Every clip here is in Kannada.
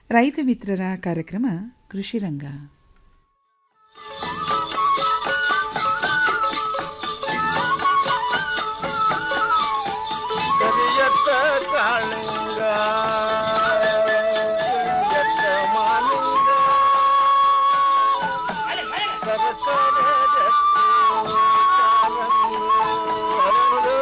ರೈತ ಮಿತ್ರರ ಕಾರ್ಯಕ್ರಮ ಕೃಷಿ ರಂಗ ಕರಿಯತ್ತ ಕಾಳಿಂಗ ಕರಿಯತ್ತ ಮಾಲಿಂಗ ಸರಸರ ರತ್ನ ಕಾರಂಗಿ ಹರಳು.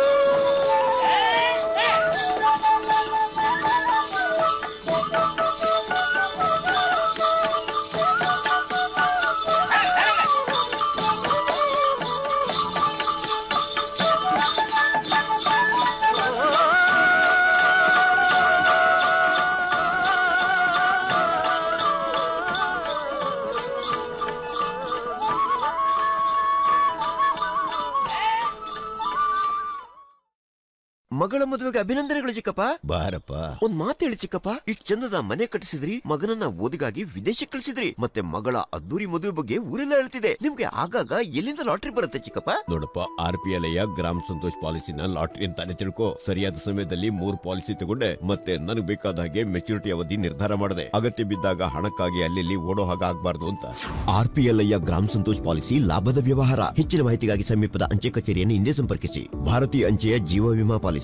ಮಗಳ ಮದುವೆಗೆ ಅಭಿನಂದನೆಗಳು ಚಿಕ್ಕಪ್ಪ ಬಾರಪ್ಪ ಒಂದ್ ಮಾತು ಹೇಳಿ ಚಿಕ್ಕಪ್ಪ ಇಷ್ಟ್ ಚಂದದ ಮನೆ ಕಟ್ಟಿಸಿದ್ರಿ ಮಗನನ್ನ ಓದಿಗಾಗಿ ವಿದೇಶಕ್ಕೆ ಕಳಿಸಿದ್ರಿ ಮತ್ತೆ ಮಗಳ ಅದ್ದೂರಿ ಮದುವೆ ಬಗ್ಗೆ ಊರೆಲ್ಲ ಹೇಳ್ತಿದೆ ನಿಮ್ಗೆ ಆಗಾಗ ಎಲ್ಲಿಂದ ಲಾಟ್ರಿ ಬರುತ್ತೆ ಚಿಕ್ಕಪ್ಪ ನೋಡಪ್ಪ ಆರ್ ಪಿ ಎಲ್ ಗ್ರಾಮ ಸಂತೋಷ್ ಪಾಲಿಸಿನ ಲಾಟ್ರಿ ಅಂತಾನೆ ತಿಳ್ಕೊ ಸರಿಯಾದ ಸಮಯದಲ್ಲಿ ಮೂರ್ ಪಾಲಿಸಿ ತಗೊಂಡೆ ಮತ್ತೆ ನನಗೆ ಬೇಕಾದ ಹಾಗೆ ಮೆಚುರಿಟಿ ಅವಧಿ ನಿರ್ಧಾರ ಮಾಡಿದೆ ಅಗತ್ಯ ಬಿದ್ದಾಗ ಹಣಕ್ಕಾಗಿ ಅಲ್ಲಿ ಓಡೋ ಹಾಗೆ ಆಗ್ಬಾರ್ದು ಅಂತ ಆರ್ ಪಿ ಎಲ್ ಗ್ರಾಮ ಸಂತೋಷ್ ಪಾಲಿಸಿ ಲಾಭದ ವ್ಯವಹಾರ ಹೆಚ್ಚಿನ ಮಾಹಿತಿಗಾಗಿ ಸಮೀಪದ ಅಂಚೆ ಕಚೇರಿಯನ್ನು ಹಿಂದೆ ಸಂಪರ್ಕಿಸಿ ಭಾರತೀಯ ಅಂಚೆಯ ಜೀವ ವಿಮಾ ಪಾಲಿಸಿ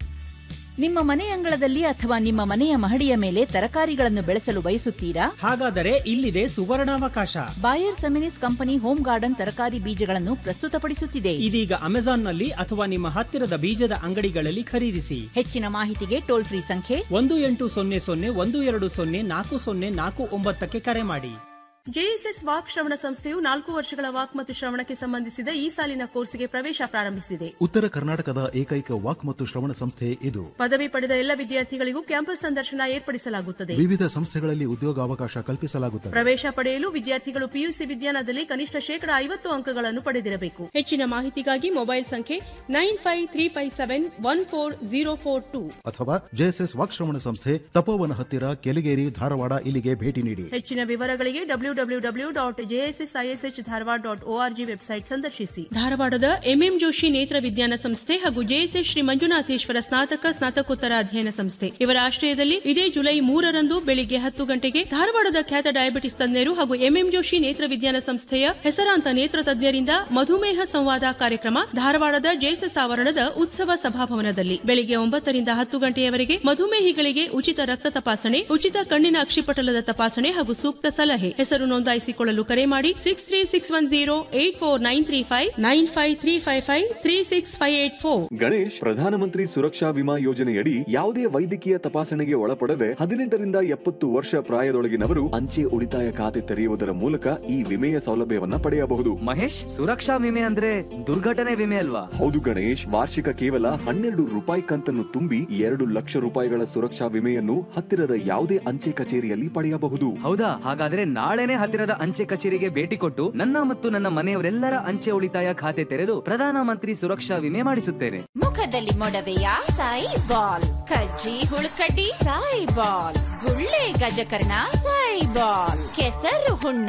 ನಿಮ್ಮ ಮನೆ ಅಂಗಳದಲ್ಲಿ ಅಥವಾ ನಿಮ್ಮ ಮನೆಯ ಮಹಡಿಯ ಮೇಲೆ ತರಕಾರಿಗಳನ್ನು ಬೆಳೆಸಲು ಬಯಸುತ್ತೀರಾ ಹಾಗಾದರೆ ಇಲ್ಲಿದೆ ಸುವರ್ಣಾವಕಾಶ Bayer Seminis company home garden ತರಕಾರಿ ಬೀಜಗಳನ್ನು ಪ್ರಸ್ತುತಪಡಿಸುತ್ತಿದೆ ಇದೀಗ ಅಮೆಜಾನ್ನಲ್ಲಿ ಅಥವಾ ನಿಮ್ಮ ಹತ್ತಿರದ ಬೀಜದ ಅಂಗಡಿಗಳಲ್ಲಿ ಖರೀದಿಸಿ ಹೆಚ್ಚಿನ ಮಾಹಿತಿಗೆ ಟೋಲ್ ಫ್ರೀ ಸಂಖ್ಯೆ ಒಂದು ಎಂಟು ಸೊನ್ನೆ ಸೊನ್ನೆ ಒಂದು ಎರಡು ಸೊನ್ನೆ ನಾಲ್ಕು ಸೊನ್ನೆ ನಾಲ್ಕು ಒಂಬತ್ತಕ್ಕೆ ಕರೆ ಮಾಡಿ ಜೆಎಸ್ಎಸ್ ವಾಕ್ ಶ್ರವಣ ಸಂಸ್ಥೆಯು ನಾಲ್ಕು ವರ್ಷಗಳ ವಾಕ್ ಮತ್ತು ಶ್ರವಣಕ್ಕೆ ಸಂಬಂಧಿಸಿದ ಈ ಸಾಲಿನ ಕೋರ್ಸ್ಗೆ ಪ್ರವೇಶ ಪ್ರಾರಂಭಿಸಿದೆ ಉತ್ತರ ಕರ್ನಾಟಕದ ಏಕೈಕ ವಾಕ್ ಮತ್ತು ಶ್ರವಣ ಸಂಸ್ಥೆ ಇದು ಪದವಿ ಪಡೆದ ಎಲ್ಲ ವಿದ್ಯಾರ್ಥಿಗಳಿಗೂ ಕ್ಯಾಂಪಸ್ ಸಂದರ್ಶನ ಏರ್ಪಡಿಸಲಾಗುತ್ತದೆ ವಿವಿಧ ಸಂಸ್ಥೆಗಳಲ್ಲಿ ಉದ್ಯೋಗಾವಕಾಶ ಕಲ್ಪಿಸಲಾಗುತ್ತದೆ ಪ್ರವೇಶ ಪಡೆಯಲು ವಿದ್ಯಾರ್ಥಿಗಳು ಪಿಯುಸಿ ವಿಜ್ಞಾನದಲ್ಲಿ ಕನಿಷ್ಠ ಶೇಕಡ ಐವತ್ತು ಅಂಕಗಳನ್ನು ಪಡೆದಿರಬೇಕು ಹೆಚ್ಚಿನ ಮಾಹಿತಿಗಾಗಿ ಮೊಬೈಲ್ ಸಂಖ್ಯೆ nine five three five seven one four zero four two ಅಥವಾ ಜೆಎಸ್ಎಸ್ ವಾಕ್ ಶ್ರವಣ ಸಂಸ್ಥೆ ತಪೋವನ ಹತ್ತಿರ ಕೆಲಿಗೇರಿ ಧಾರವಾಡ ಇಲ್ಲಿಗೆ ಭೇಟಿ ನೀಡಿ ಹೆಚ್ಚಿನ ವಿವರಗಳಿಗೆ W W W dot JSS ISH Dharwad dot ORG website ಸಂದರ್ಶಿಸಿ ಧಾರವಾಡದ ಎಂಎಂ ಜೋಶಿ ನೇತ್ರ ವಿಜ್ಞಾನ ಸಂಸ್ಥೆ ಹಾಗೂ ಜೆಎಸ್ಎಸ್ ಶ್ರೀ ಮಂಜುನಾಥೇಶ್ವರ ಸ್ನಾತಕ ಸ್ನಾತಕೋತ್ತರ ಅಧ್ಯಯನ ಸಂಸ್ಥೆ ಇವರ ಆಶ್ರಯದಲ್ಲಿ ಇದೇ ಜುಲೈ ಮೂರರಂದು ಬೆಳಿಗ್ಗೆ ಹತ್ತು ಗಂಟೆಗೆ ಧಾರವಾಡದ ಖ್ಯಾತ ಡಯಾಬಿಟಿಸ್ ತಜ್ಞರು ಹಾಗೂ ಎಂಎಂ ಜೋಶಿ ನೇತ್ರ ವಿಜ್ಞಾನ ಸಂಸ್ಥೆಯ ಹೆಸರಾಂತ ನೇತ್ರ ತಜ್ಞರಿಂದ ಮಧುಮೇಹ ಸಂವಾದ ಕಾರ್ಯಕ್ರಮ ಧಾರವಾಡದ ಜೆಎಸ್ಎಸ್ ಆವರಣದ ಉತ್ಸವ ಸಭಾಭವನದಲ್ಲಿ ಬೆಳಿಗ್ಗೆ ಒಂಬತ್ತರಿಂದ ಹತ್ತು ಗಂಟೆಯವರೆಗೆ ಮಧುಮೇಹಿಗಳಿಗೆ ಉಚಿತ ರಕ್ತ ತಪಾಸಣೆ ಉಚಿತ ಕಣ್ಣಿನ ಅಕ್ಷಿಪಟಲದ ತಪಾಸಣೆ ಹಾಗೂ ಸೂಕ್ತ ಸಲಹೆ ಹೆಸರು ನೋಂದಾಯಿಸಿಕೊಳ್ಳಲು ಕರೆ ಮಾಡಿ six three six one zero eight four nine three five nine five three five five three six five eight four Ganesh Pradhan Mantri Suraksha ವಿಮಾ ಯೋಜನೆಯಡಿ ಯಾವುದೇ ವೈದ್ಯಕೀಯ ತಪಾಸಣೆಗೆ ಒಳಪಡದೆ ಹದಿನೆಂಟರಿಂದ ಎಪ್ಪತ್ತು ವರ್ಷ ಪ್ರಾಯದೊಳಗಿನವರು ಅಂಚೆ ಉಳಿತಾಯ ಖಾತೆ ತೆರೆಯುವುದರ ಮೂಲಕ ಈ ವಿಮೆಯ ಸೌಲಭ್ಯವನ್ನ ಪಡೆಯಬಹುದು ಮಹೇಶ್ ಸುರಕ್ಷಾ ವಿಮೆ ಅಂದ್ರೆ ದುರ್ಘಟನೆ ವಿಮೆ ಅಲ್ವಾ ಹೌದು ಗಣೇಶ್ ವಾರ್ಷಿಕ ಕೇವಲ ಹನ್ನೆರಡು ರೂಪಾಯಿ ಕಂತನ್ನು ತುಂಬಿ ಎರಡು ಲಕ್ಷ ರೂಪಾಯಿಗಳ ಸುರಕ್ಷಾ ವಿಮೆಯನ್ನು ಹತ್ತಿರದ ಯಾವುದೇ ಅಂಚೆ ಕಚೇರಿಯಲ್ಲಿ ಪಡೆಯಬಹುದು ಹೌದಾ ಹಾಗಾದ್ರೆ ನಾಳೆನೆ ಹತ್ತಿರದ ಅಂಚೆ ಕಚೇರಿಗೆ ಭೇಟಿ ಕೊಟ್ಟು ನನ್ನ ಮತ್ತು ನನ್ನ ಮನೆಯವರೆಲ್ಲರ ಅಂಚೆ ಉಳಿತಾಯ ಖಾತೆ ತೆರೆದು ಪ್ರಧಾನಮಂತ್ರಿ ಸುರಕ್ಷಾ ವಿಮೆ ಮಾಡಿಸುತ್ತೇನೆ ಮುಖದಲ್ಲಿ ಮೊಡವೆಯ ಸಾಯಿ ಬಾಲ್ ಕಜ್ಜಿ ಹುಳುಕಡ್ಡಿ ಸಾಯಿ ಬಾಲ್ ಗುಳ್ಳೆ ಗಜಕರ್ಣ ಸಾಯಿ ಬಾಲ್ ಕೆಸರು ಹುಣ್ಣ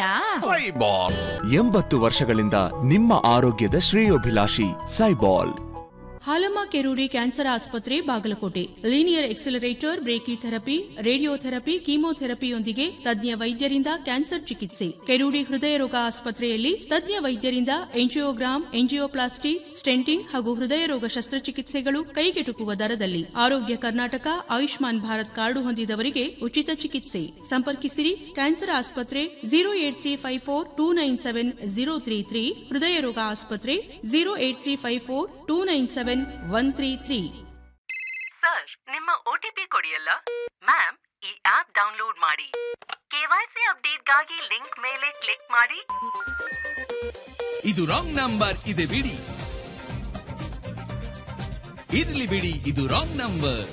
ಎಂಬತ್ತು ವರ್ಷಗಳಿಂದ ನಿಮ್ಮ ಆರೋಗ್ಯದ ಶ್ರೇಯೋಭಿಲಾಷಿ ಸೈಬಾಲ್ ಹಾಲಮ್ಮ ಕೆರೂಡಿ ಕ್ಯಾನ್ಸರ್ ಆಸ್ಪತ್ರೆ Bagalkot linear accelerator brachytherapy radiotherapy ಕೀಮೋಥೆರಪಿಯೊಂದಿಗೆ ತಜ್ಞ ವೈದ್ಯರಿಂದ ಕ್ಯಾನ್ಸರ್ ಚಿಕಿತ್ಸೆ ಕೆರೂಡಿ ಹೃದಯ ರೋಗ ಆಸ್ಪತ್ರೆಯಲ್ಲಿ ತಜ್ಞ ವೈದ್ಯರಿಂದ ಎಂಜಿಯೋಗ್ರಾಮ್ ಎಂಜಿಯೋಪ್ಲಾಸ್ಟಿ ಸ್ಟೆಂಟಿಂಗ್ ಹಾಗೂ ಹೃದಯ ರೋಗ ಶಸ್ತ್ರಚಿಕಿತ್ಸೆಗಳು ಕೈಗೆಟುಕುವ ದರದಲ್ಲಿ ಆರೋಗ್ಯ ಕರ್ನಾಟಕ ಆಯುಷ್ಮಾನ್ ಭಾರತ್ ಕಾರ್ಡು ಹೊಂದಿದವರಿಗೆ ಉಚಿತ ಚಿಕಿತ್ಸೆ ಸಂಪರ್ಕಿಸಿರಿ ಕ್ಯಾನ್ಸರ್ ಆಸ್ಪತ್ರೆ zero eight three five four two nine seven zero three three ಹೃದಯ ರೋಗ ಆಸ್ಪತ್ರೆ zero eight three five four two nine seven one three three sir ನಿಮ್ಮ ಒಟಿಪಿ ಕೊಡಿಯಲ್ಲ ಮ್ಯಾಮ್ ಈ ಆಪ್ ಡೌನ್ಲೋಡ್ ಮಾಡಿ ಕೆವೈಸಿ ಅಪ್ಡೇಟ್ಗಾಗಿ ಲಿಂಕ್ ಮೇಲೆ ಕ್ಲಿಕ್ ಮಾಡಿ ಇದು ರಾಂಗ್ ನಂಬರ್ ಇದೆ ಬಿಡಿ ಇರ್ಲಿ ಬಿಡಿ ಇದು ರಾಂಗ್ ನಂಬರ್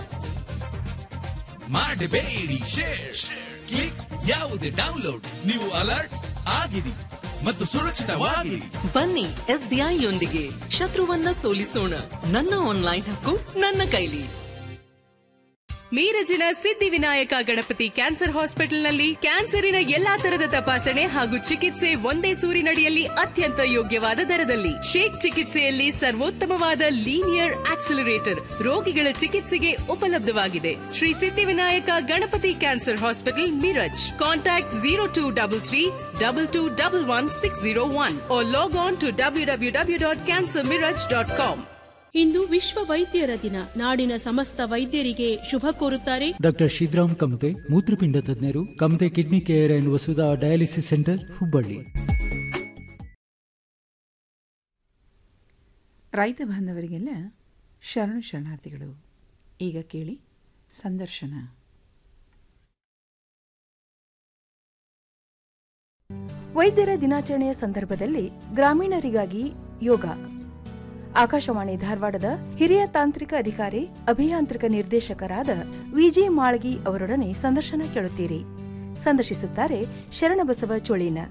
ಮಾಡಬೇಡಿ ಶೇರ್ ಕ್ಲಿಕ್ ಯಾವುದೇ ಡೌನ್ಲೋಡ್ ನೀವು ಅಲರ್ಟ್ ಆಗಿರಿ ಮತ್ತು ಸುರಕ್ಷಿತವಾಗಿರಿ ಬನ್ನಿ ಎಸ್ಬಿಐ ಯೊಂದಿಗೆ ಶತ್ರುವನ್ನ ಸೋಲಿಸೋಣ ನನ್ನ ಆನ್ಲೈನ್ ಹಕ್ಕು ನನ್ನ ಕೈಲಿ ಮೀರಜಿನ ಸಿದ್ಧಿವಿನಾಯಕ ಗಣಪತಿ ಕ್ಯಾನ್ಸರ್ ಹಾಸ್ಪಿಟಲ್ನಲ್ಲಿ ಕ್ಯಾನ್ಸರಿನ ಎಲ್ಲಾ ತರದ ತಪಾಸಣೆ ಹಾಗೂ ಚಿಕಿತ್ಸೆ ಒಂದೇ ಸೂರಿನಡಿಯಲ್ಲಿ ಅತ್ಯಂತ ಯೋಗ್ಯವಾದ ದರದಲ್ಲಿ ಶೇಕ್ ಚಿಕಿತ್ಸೆಯಲ್ಲಿ ಸರ್ವೋತ್ತಮವಾದ ಲೀನಿಯರ್ ಆಕ್ಸಿಲರೇಟರ್ ರೋಗಿಗಳ ಚಿಕಿತ್ಸೆಗೆ ಉಪಲಬ್ಧವಾಗಿದೆ Shri Siddhivinayak Ganapati cancer hospital Miraj contact zero two double three double two double one six zero one log on to W W W dot cancer Miraj dot com ಇಂದು ವಿಶ್ವ ವೈದ್ಯರ ದಿನ ನಾಡಿನ ಸಮಸ್ತ ವೈದ್ಯರಿಗೆ ಶುಭ ಕೋರುತ್ತಾರೆ ಡಾಕ್ಟರ್ ಶಿದ್ರಾಮ್ ಕಮತೆ ಮೂತ್ರಪಿಂಡ ತಜ್ಞರು Kamate kidney care and Vasudha dialysis centre Hubballi ರೈತ ಬಾಂಧವರಿಗೆಲ್ಲ ಶರಣು ಶರಣಾರ್ಥಿಗಳು ಈಗ ಕೇಳಿ ಸಂದರ್ಶನ ವೈದ್ಯರ ದಿನಾಚರಣೆಯ ಸಂದರ್ಭದಲ್ಲಿ ಗ್ರಾಮೀಣರಿಗಾಗಿ ಯೋಗ ಆಕಾಶವಾಣಿ ಧಾರವಾಡದ ಹಿರಿಯ ತಾಂತ್ರಿಕ ಅಧಿಕಾರಿ ಅಭಿಯಾಂತ್ರಿಕ ನಿರ್ದೇಶಕರಾದ ವಿಜಿ ಮಾಳ್ಗಿ ಅವರೊಡನೆ ಸಂದರ್ಶನ ಕೇಳುತ್ತೀರಿ ಸಂದರ್ಶಿಸುತ್ತಾರೆ ಶರಣಬಸವ ಚೋಳಿನ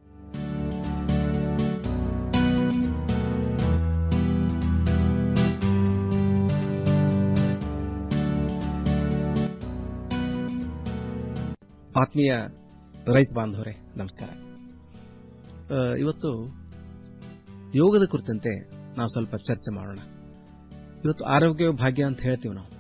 ಆತ್ಮೀಯ ರೈತ ಬಾಂಧವರೇ ನಮಸ್ಕಾರ ಆ, ಇವತ್ತು ಯೋಗದ ಕುರಿತಂತೆ ನಾವು ಸ್ವಲ್ಪ ಚರ್ಚೆ ಮಾಡೋಣ ಇವತ್ತು ಆರೋಗ್ಯ ಭಾಗ್ಯ ಅಂತ ಹೇಳ್ತೀವಿ ನಾವು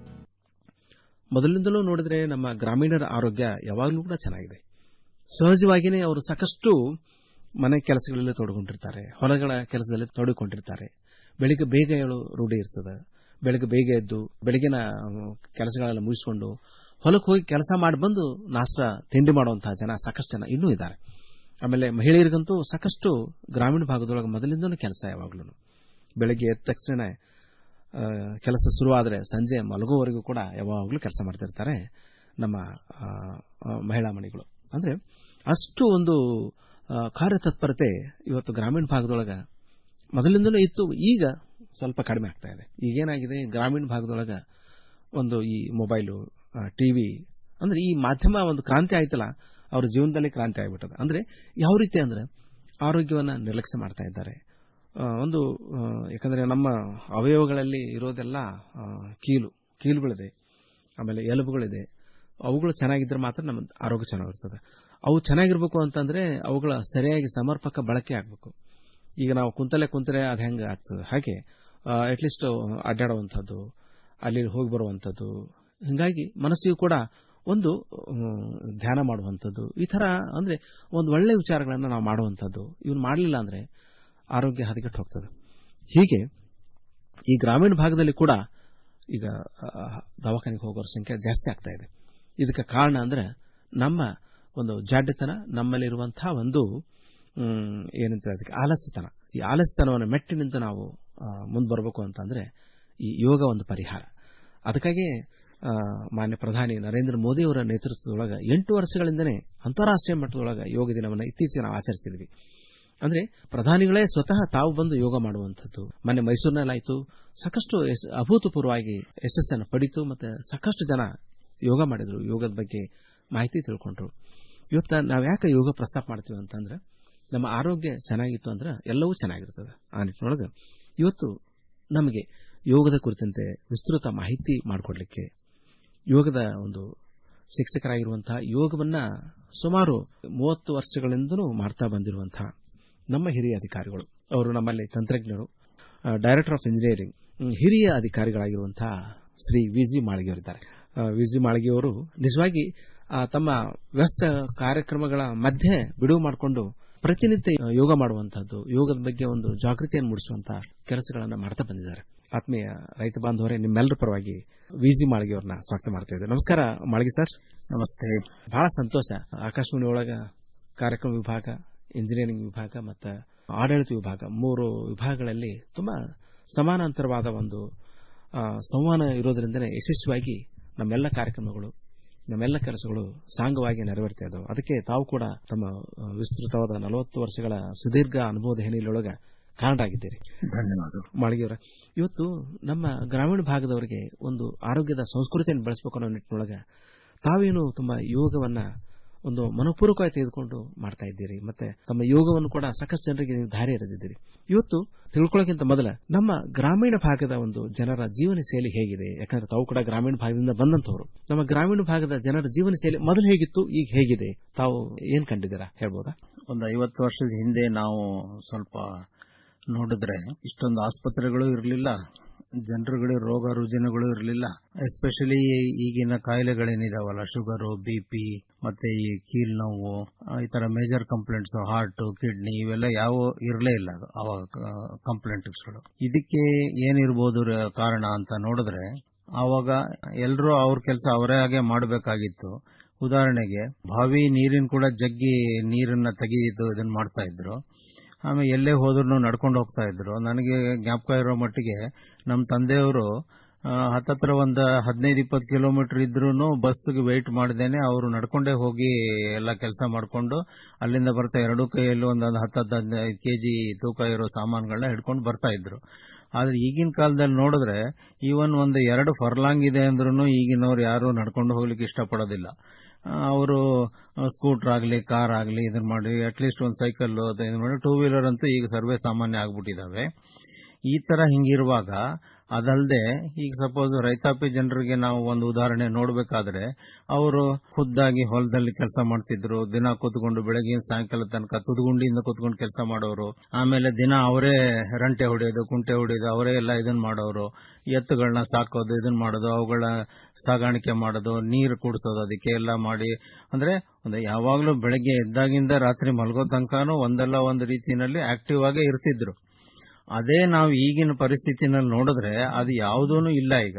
ಮೊದಲಿಂದಲೂ ನೋಡಿದ್ರೆ ನಮ್ಮ ಗ್ರಾಮೀಣರ ಆರೋಗ್ಯ ಯಾವಾಗಲೂ ಕೂಡ ಚೆನ್ನಾಗಿದೆ ಸಹಜವಾಗಿಯೇ ಅವರು ಸಾಕಷ್ಟು ಮನೆ ಕೆಲಸಗಳಲ್ಲಿ ತೊಡಕೊಂಡಿರ್ತಾರೆ ಹೊಲಗಳ ಕೆಲಸದಲ್ಲಿ ತೊಡಗಿಕೊಂಡಿರ್ತಾರೆ ಬೆಳಿಗ್ಗೆ ಬೇಗ ಏಳು ರೂಢಿ ಇರ್ತದೆ ಬೆಳಿಗ್ಗೆ ಬೇಗ ಎದ್ದು ಬೆಳಗಿನ ಕೆಲಸಗಳೆಲ್ಲ ಮುಗಿಸ್ಕೊಂಡು ಹೊಲಕ್ಕೆ ಹೋಗಿ ಕೆಲಸ ಮಾಡಿ ಬಂದು ನಾಷ್ಟ ತಿಂಡಿ ಮಾಡುವಂತಹ ಜನ ಸಾಕಷ್ಟು ಜನ ಇನ್ನೂ ಇದ್ದಾರೆ ಆಮೇಲೆ ಮಹಿಳೆಯರಿಗಂತೂ ಸಾಕಷ್ಟು ಗ್ರಾಮೀಣ ಭಾಗದೊಳಗೆ ಮೊದಲಿಂದನೂ ಕೆಲಸ ಯಾವಾಗಲೂ ಬೆಳಗ್ಗೆ ಎದ್ದ ತಕ್ಷಣ ಆ, ಕೆಲಸ ಶುರುವಾದರೆ ಸಂಜೆ ಮಲಗುವವರೆಗೂ ಕೂಡ ಯಾವಾಗಲೂ ಕೆಲಸ ಮಾಡ್ತಿರ್ತಾರೆ ನಮ್ಮ ಆ, ಆ, ಮಹಿಳಾ ಮಣಿಗಳು ಅಂದ್ರೆ ಅಷ್ಟು ಒಂದು ಆ, ಕಾರ್ಯತತ್ಪರತೆ ಇವತ್ತು ಗ್ರಾಮೀಣ ಭಾಗದೊಳಗೆ ಮೊದಲಿಂದಲೂ ಇತ್ತು ಈಗ ಸ್ವಲ್ಪ ಕಡಿಮೆ ಆಗ್ತಾ ಇದೆ ಈಗೇನಾಗಿದೆ ಗ್ರಾಮೀಣ ಭಾಗದೊಳಗೆ ಒಂದು ಈ ಮೊಬೈಲು ಟಿವಿ ಅಂದ್ರೆ ಈ ಮಾಧ್ಯಮ ಒಂದು ಕ್ರಾಂತಿ ಆಯ್ತಲ್ಲ ಅವ್ರ ಜೀವನದಲ್ಲಿ ಕ್ರಾಂತಿ ಆಗ್ಬಿಟ್ಟದ ಅಂದ್ರೆ ಯಾವ ರೀತಿ ಅಂದ್ರೆ ಆರೋಗ್ಯವನ್ನ ನಿರ್ಲಕ್ಷ್ಯ ಮಾಡ್ತಾ ಇದ್ದಾರೆ ಆ, ಒಂದು ಆ, ಯಾಕಂದ್ರೆ ನಮ್ಮ ಅವಯವಗಳಲ್ಲಿ ಇರೋದೆಲ್ಲ ಆ, ಕೀಲು ಕೀಲುಗಳಿದೆ ಆಮೇಲೆ ಎಲುಬುಗಳಿದೆ ಅವುಗಳು ಚೆನ್ನಾಗಿದ್ರೆ ಮಾತ್ರ ನಮ್ಮ ಆರೋಗ್ಯ ಚೆನ್ನಾಗಿರ್ತದೆ ಅವು ಚೆನ್ನಾಗಿರ್ಬೇಕು ಅಂತಂದ್ರೆ ಅವುಗಳ ಸರಿಯಾಗಿ ಸಮರ್ಪಕ ಬಳಕೆ ಆಗಬೇಕು ಈಗ ನಾವು ಕುಂತಲೆ ಕುಂತರೆ ಅದು ಹೆಂಗೆ ಆಗ್ತದೆ ಹಾಗೆ ಅಟ್ಲೀಸ್ಟ್ ಅಡ್ಡಾಡುವಂಥದ್ದು ಅಲ್ಲಿ ಹೋಗಿ ಬರುವಂಥದ್ದು ಹಿಂಗಾಗಿ ಮನಸ್ಸಿಗೂ ಕೂಡ ಒಂದು ಹ್ಮ್, ಧ್ಯಾನ ಮಾಡುವಂಥದ್ದು ಈ ತರ ಅಂದ್ರೆ ಒಂದು ಒಳ್ಳೆ ವಿಚಾರಗಳನ್ನು ನಾವು ಮಾಡುವಂಥದ್ದು ಇವನ್ ಮಾಡಲಿಲ್ಲ ಅಂದ್ರೆ ಆರೋಗ್ಯ ಹದಗೆಟ್ಟು ಹೋಗ್ತದೆ ಹೀಗೆ ಈ ಗ್ರಾಮೀಣ ಭಾಗದಲ್ಲಿ ಕೂಡ ಈಗ ಆ, ದವಾಖಾನೆಗೆ ಹೋಗೋರ ಸಂಖ್ಯೆ ಜಾಸ್ತಿ ಆಗ್ತಾ ಇದೆ ಇದಕ್ಕೆ ಕಾರಣ ಅಂದ್ರೆ ನಮ್ಮ ಒಂದು ಜಾಡ್ಯತನ ನಮ್ಮಲ್ಲಿರುವಂತಹ ಒಂದು ಹ್ಮ್, ಏನಂತ ಅದಕ್ಕೆ ಆಲಸ್ಯತನ ಈ ಆಲಸ್ಯತನವನ್ನು ಮೆಟ್ಟಿನಿಂದ ನಾವು ಮುಂದೆ ಬರಬೇಕು ಅಂತಂದ್ರೆ ಈ ಯೋಗ ಒಂದು ಪರಿಹಾರ ಅದಕ್ಕಾಗಿ ಆ, ಮಾನ್ಯ ಪ್ರಧಾನಿ ನರೇಂದ್ರ ಮೋದಿ ಅವರ ನೇತೃತ್ವದೊಳಗೆ ಎಂಟು ವರ್ಷಗಳಿಂದನೇ ಅಂತಾರಾಷ್ಟ್ರೀಯ ಮಟ್ಟದೊಳಗೆ ಯೋಗ ದಿನವನ್ನು ಇತ್ತೀಚೆಗೆ ನಾವು ಆಚರಿಸಿದ್ವಿ ಅಂದ್ರೆ ಪ್ರಧಾನಿಗಳೇ ಸ್ವತಃ ತಾವು ಬಂದು ಯೋಗ ಮಾಡುವಂಥದ್ದು ಮೊನ್ನೆ ಮೈಸೂರಿನಲ್ಲಾಯ್ತು ಸಾಕಷ್ಟು ಯಶ್- ಅಭೂತಪೂರ್ವವಾಗಿ ಯಶಸ್ಸನ್ನು ಪಡಿತು ಮತ್ತೆ ಸಾಕಷ್ಟು ಜನ ಯೋಗ ಮಾಡಿದ್ರು ಯೋಗದ ಬಗ್ಗೆ ಮಾಹಿತಿ ತಿಳ್ಕೊಂಡ್ರು ಇವತ್ತು ನಾವು ಯಾಕೆ ಯೋಗ ಪ್ರಸ್ತಾಪ ಮಾಡ್ತೀವಿ ಅಂತಂದ್ರೆ ನಮ್ಮ ಆರೋಗ್ಯ ಚೆನ್ನಾಗಿತ್ತು ಅಂದ್ರೆ ಎಲ್ಲವೂ ಚೆನ್ನಾಗಿರ್ತದೆ ಆ ನಿಟ್ಟಿನೊಳಗೆ ಇವತ್ತು ನಮಗೆ ಯೋಗದ ಕುರಿತಂತೆ ವಿಸ್ತೃತ ಮಾಹಿತಿ ಮಾಡಿಕೊಡ್ಲಿಕ್ಕೆ ಯೋಗದ ಒಂದು ಶಿಕ್ಷಕರಾಗಿರುವಂತಹ ಯೋಗವನ್ನ ಸುಮಾರು ಮೂವತ್ತು ವರ್ಷಗಳಿಂದಲೂ ಮಾಡ್ತಾ ಬಂದಿರುವಂತಹ ನಮ್ಮ ಹಿರಿಯ ಅಧಿಕಾರಿಗಳು ಅವರು ನಮ್ಮಲ್ಲಿ ತಂತ್ರಜ್ಞರು ಡೈರೆಕ್ಟರ್ ಆಫ್ ಇಂಜಿನಿಯರಿಂಗ್ ಹ್ಮ್, ಹಿರಿಯ ಅಧಿಕಾರಿಗಳಾಗಿರುವಂತಹ ಶ್ರೀ ವಿಜಿ ಮಾಳಿಗೆಯವರಿದ್ದಾರೆ ವಿಜಿ ಮಾಳಿಗೆಯವರು ನಿಜವಾಗಿ ಆ, ತಮ್ಮ ವ್ಯಸ್ತ ಕಾರ್ಯಕ್ರಮಗಳ ಮಧ್ಯೆ ಬಿಡುವು ಮಾಡಿಕೊಂಡು ಪ್ರತಿನಿತ್ಯ ಯೋಗ ಮಾಡುವಂತಹದ್ದು ಯೋಗದ ಬಗ್ಗೆ ಒಂದು ಜಾಗೃತಿಯನ್ನು ಮೂಡಿಸುವಂತಹ ಕೆಲಸಗಳನ್ನು ಮಾಡ್ತಾ ಬಂದಿದ್ದಾರೆ ಆತ್ಮೀಯ ರೈತ ಬಾಂಧವರೇ ನಿಮ್ಮೆಲ್ಲರ ಪರವಾಗಿ ವಿಜಿ ಮಾಳಿಗೆಯವ್ರನ್ನ ಸ್ವಾಗತ ಮಾಡ್ತಾ ಇದ್ದೇವೆ ನಮಸ್ಕಾರ ಮಾಳಿಗೆ ಸರ್ ನಮಸ್ತೆ ಬಹಳ ಸಂತೋಷ ಆಕಾಶವಾಣಿ ಒಳಗ ಕಾರ್ಯಕ್ರಮ ವಿಭಾಗ ಇಂಜಿನಿಯರಿಂಗ್ ವಿಭಾಗ ಮತ್ತು ಆಡಳಿತ ವಿಭಾಗ ಮೂರು ವಿಭಾಗಗಳಲ್ಲಿ ತುಂಬಾ ಸಮಾನಾಂತರವಾದ ಒಂದು ಆ, ಸಂವಹನ ಇರೋದ್ರಿಂದನೇ ಯಶಸ್ವಿಯಾಗಿ ನಮ್ಮೆಲ್ಲ ಕಾರ್ಯಕ್ರಮಗಳು ನಮ್ಮೆಲ್ಲ ಕೆಲಸಗಳು ಸಾಂಗವಾಗಿ ನೆರವೇರ್ತಾ ಇದ್ದಾವೆ ಅದಕ್ಕೆ ತಾವು ಕೂಡ ತಮ್ಮ ಆ, ವಿಸ್ತೃತವಾದ ನಲವತ್ತು ವರ್ಷಗಳ ಸುದೀರ್ಘ ಅನುಭವದ ಹಿನ್ನೆಲೆಯೊಳಗೆ ಕಾರಣರಾಗಿದ್ದೀರಿ ಧನ್ಯವಾದ ಮಾಳಿಗೆಯವರ ಇವತ್ತು ನಮ್ಮ ಗ್ರಾಮೀಣ ಭಾಗದವರಿಗೆ ಒಂದು ಆರೋಗ್ಯದ ಸಂಸ್ಕೃತಿಯನ್ನು ಬೆಳೆಸಬೇಕು ಅನ್ನೋ ನಿಟ್ಟಿನೊಳಗೆ ತಾವೇನು ತುಂಬಾ ಯೋಗವನ್ನ ಒಂದು ಮನಪೂರ್ವಕವಾಗಿ ತೆಗೆದುಕೊಂಡು ಮಾಡ್ತಾ ಇದ್ದೀರಿ ಮತ್ತೆ ತಮ್ಮ ಯೋಗವನ್ನು ಕೂಡ ಸಾಕಷ್ಟು ಜನರಿಗೆ ನೀವು ದಾರಿ ಎರೆದಿದ್ದೀರಿ ಇವತ್ತು ತಿಳ್ಕೊಳ್ಳೋಕ್ಕಿಂತ ಮೊದಲ ನಮ್ಮ ಗ್ರಾಮೀಣ ಭಾಗದ ಒಂದು ಜನರ ಜೀವನ ಶೈಲಿ ಹೇಗಿದೆ ಯಾಕಂದ್ರೆ ತಾವು ಕೂಡ ಗ್ರಾಮೀಣ ಭಾಗದಿಂದ ಬಂದಂತವರು ನಮ್ಮ ಗ್ರಾಮೀಣ ಭಾಗದ ಜನರ ಜೀವನ ಶೈಲಿ ಮೊದಲು ಹೇಗಿತ್ತು ಈಗ ಹೇಗಿದೆ ತಾವು ಏನ್ ಕಂಡಿದ್ದೀರಾ ಹೇಳ್ಬೋದಾ ಒಂದು ಐವತ್ತು ವರ್ಷದ ಹಿಂದೆ ನಾವು ಸ್ವಲ್ಪ ನೋಡಿದ್ರೆ ಇಷ್ಟೊಂದು ಆಸ್ಪತ್ರೆಗಳು ಇರಲಿಲ್ಲ ಜನರುಗಳಿಗೆ ರೋಗ ರುಜಿನಗಳು ಇರಲಿಲ್ಲ ಎಸ್ಪೆಷಲಿ ಈಗಿನ ಕಾಯಿಲೆಗಳೇನಿದಾವಲ್ಲ ಶುಗರು ಬಿ ಪಿ ಮತ್ತೆ ಈ ಕೀಲ್ ನೋವು ಆ, ಈ ತರ ಮೇಜರ್ ಕಂಪ್ಲೇಂಟ್ಸ್ ಹಾರ್ಟ್ ಕಿಡ್ನಿ ಇವೆಲ್ಲ ಯಾವ ಇರಲೇ ಇಲ್ಲ ಅವಾಗ ಕಂಪ್ಲೇಂಟ್ಸ್ಗಳು ಇದಕ್ಕೆ ಏನಿರ್ಬೋದು ರ- ಕಾರಣ ಅಂತ ನೋಡಿದ್ರೆ ಆವಾಗ ಎಲ್ಲರೂ ಅವ್ರ ಕೆಲಸ ಅವರೇ ಹಾಗೆ ಮಾಡಬೇಕಾಗಿತ್ತು ಉದಾಹರಣೆಗೆ ಬಾವಿ ನೀರಿನ ಕೂಡ ಜಗ್ಗಿ ನೀರನ್ನ ತೆಗೆದು ಇದನ್ನ ಮಾಡ್ತಾ ಇದ್ರು ಆಮೇಲೆ ಎಲ್ಲೇ ಹೋದ್ರು ನಡ್ಕೊಂಡು ಹೋಗ್ತಾ ಇದ್ರು ನನಗೆ ಜ್ಞಾಪಕ ಇರೋ ಮಟ್ಟಿಗೆ ನಮ್ಮ ತಂದೆಯವರು ಆ, ಹತ್ತತ್ರ ಒಂದು ಹದಿನೈದು ಇಪ್ಪತ್ತು ಕಿಲೋಮೀಟರ್ ಇದ್ರೂ ಬಸ್ಗೆ ವೆಯ್ಟ್ ಮಾಡ್ದೇನೆ ಅವರು ನಡ್ಕೊಂಡೇ ಹೋಗಿ ಎಲ್ಲ ಕೆಲಸ ಮಾಡ್ಕೊಂಡು ಅಲ್ಲಿಂದ ಬರ್ತಾ ಎರಡು ಕೈಯಲ್ಲಿ ಒಂದೊಂದು ಹತ್ತು ಹದಿನೈದು ಕೆಜಿ ತೂಕ ಇರೋ ಸಾಮಾನುಗಳನ್ನ ಹಿಡ್ಕೊಂಡು ಬರ್ತಾ ಇದ್ರು ಆದ್ರೆ ಈಗಿನ ಕಾಲದಲ್ಲಿ ನೋಡಿದ್ರೆ ಈವನ್ ಒಂದು ಎರಡು ಫರ್ಲಾಂಗ್ ಇದೆ ಅಂದ್ರೂ ಈಗಿನವ್ರು ಯಾರು ನಡ್ಕೊಂಡು ಹೋಗ್ಲಿಕ್ಕೆ ಇಷ್ಟಪಡೋದಿಲ್ಲ ಅವರು ಸ್ಕೂಟರ್ ಆಗಲಿ ಕಾರ್ ಆಗಲಿ ಇದನ್ನ ಮಾಡಿ ಅಟ್ಲೀಸ್ಟ್ ಒಂದು ಸೈಕಲ್ ಇದನ್ನ ಮಾಡಿ ಟೂ ವೀಲರ್ ಅಂತೂ ಈಗ ಸರ್ವೇ ಸಾಮಾನ್ಯ ಆಗ್ಬಿಟ್ಟಿದಾವೆ ಈ ತರ ಹಿಂಗಿರುವಾಗ ಅದಲ್ಲದೆ ಈಗ ಸಪೋಸ್ ರೈತಾಪಿ ಜನರಿಗೆ ನಾವು ಒಂದು ಉದಾಹರಣೆ ನೋಡಬೇಕಾದ್ರೆ ಅವರು ಖುದ್ದಾಗಿ ಹೊಲದಲ್ಲಿ ಕೆಲಸ ಮಾಡ್ತಿದ್ರು ದಿನ ಕೂತ್ಕೊಂಡು ಬೆಳಗಿನ ಸಾಯಂಕಾಲ ತನಕ ತುದುಗುಂಡಿಯಿಂದ ಕೂತ್ಕೊಂಡು ಕೆಲಸ ಮಾಡೋರು ಆಮೇಲೆ ದಿನ ಅವರೇ ರಂಟೆ ಹೊಡೆಯೋದು ಕುಂಟೆ ಹೊಡೆಯೋದು ಅವರೇ ಎಲ್ಲ ಇದನ್ನ ಮಾಡೋರು ಎತ್ತುಗಳನ್ನ ಸಾಕೋದು ಇದನ್ನ ಮಾಡೋದು ಅವುಗಳ ಸಾಗಾಣಿಕೆ ಮಾಡೋದು ನೀರು ಕುಡಿಸೋದು ಅದಕ್ಕೆ ಎಲ್ಲ ಮಾಡಿ ಅಂದ್ರೆ ಒಂದು ಯಾವಾಗಲೂ ಬೆಳಗ್ಗೆ ಎದ್ದಾಗಿಂದ ರಾತ್ರಿ ಮಲಗೋ ತನಕನೂ ಒಂದಲ್ಲ ಒಂದು ರೀತಿಯಲ್ಲಿ ಆಕ್ಟಿವ್ ಆಗೇ ಇರ್ತಿದ್ರು ಅದೇ ನಾವು ಈಗಿನ ಪರಿಸ್ಥಿತಿನಲ್ಲಿ ನೋಡಿದ್ರೆ ಅದು ಯಾವುದೂ ಇಲ್ಲ ಈಗ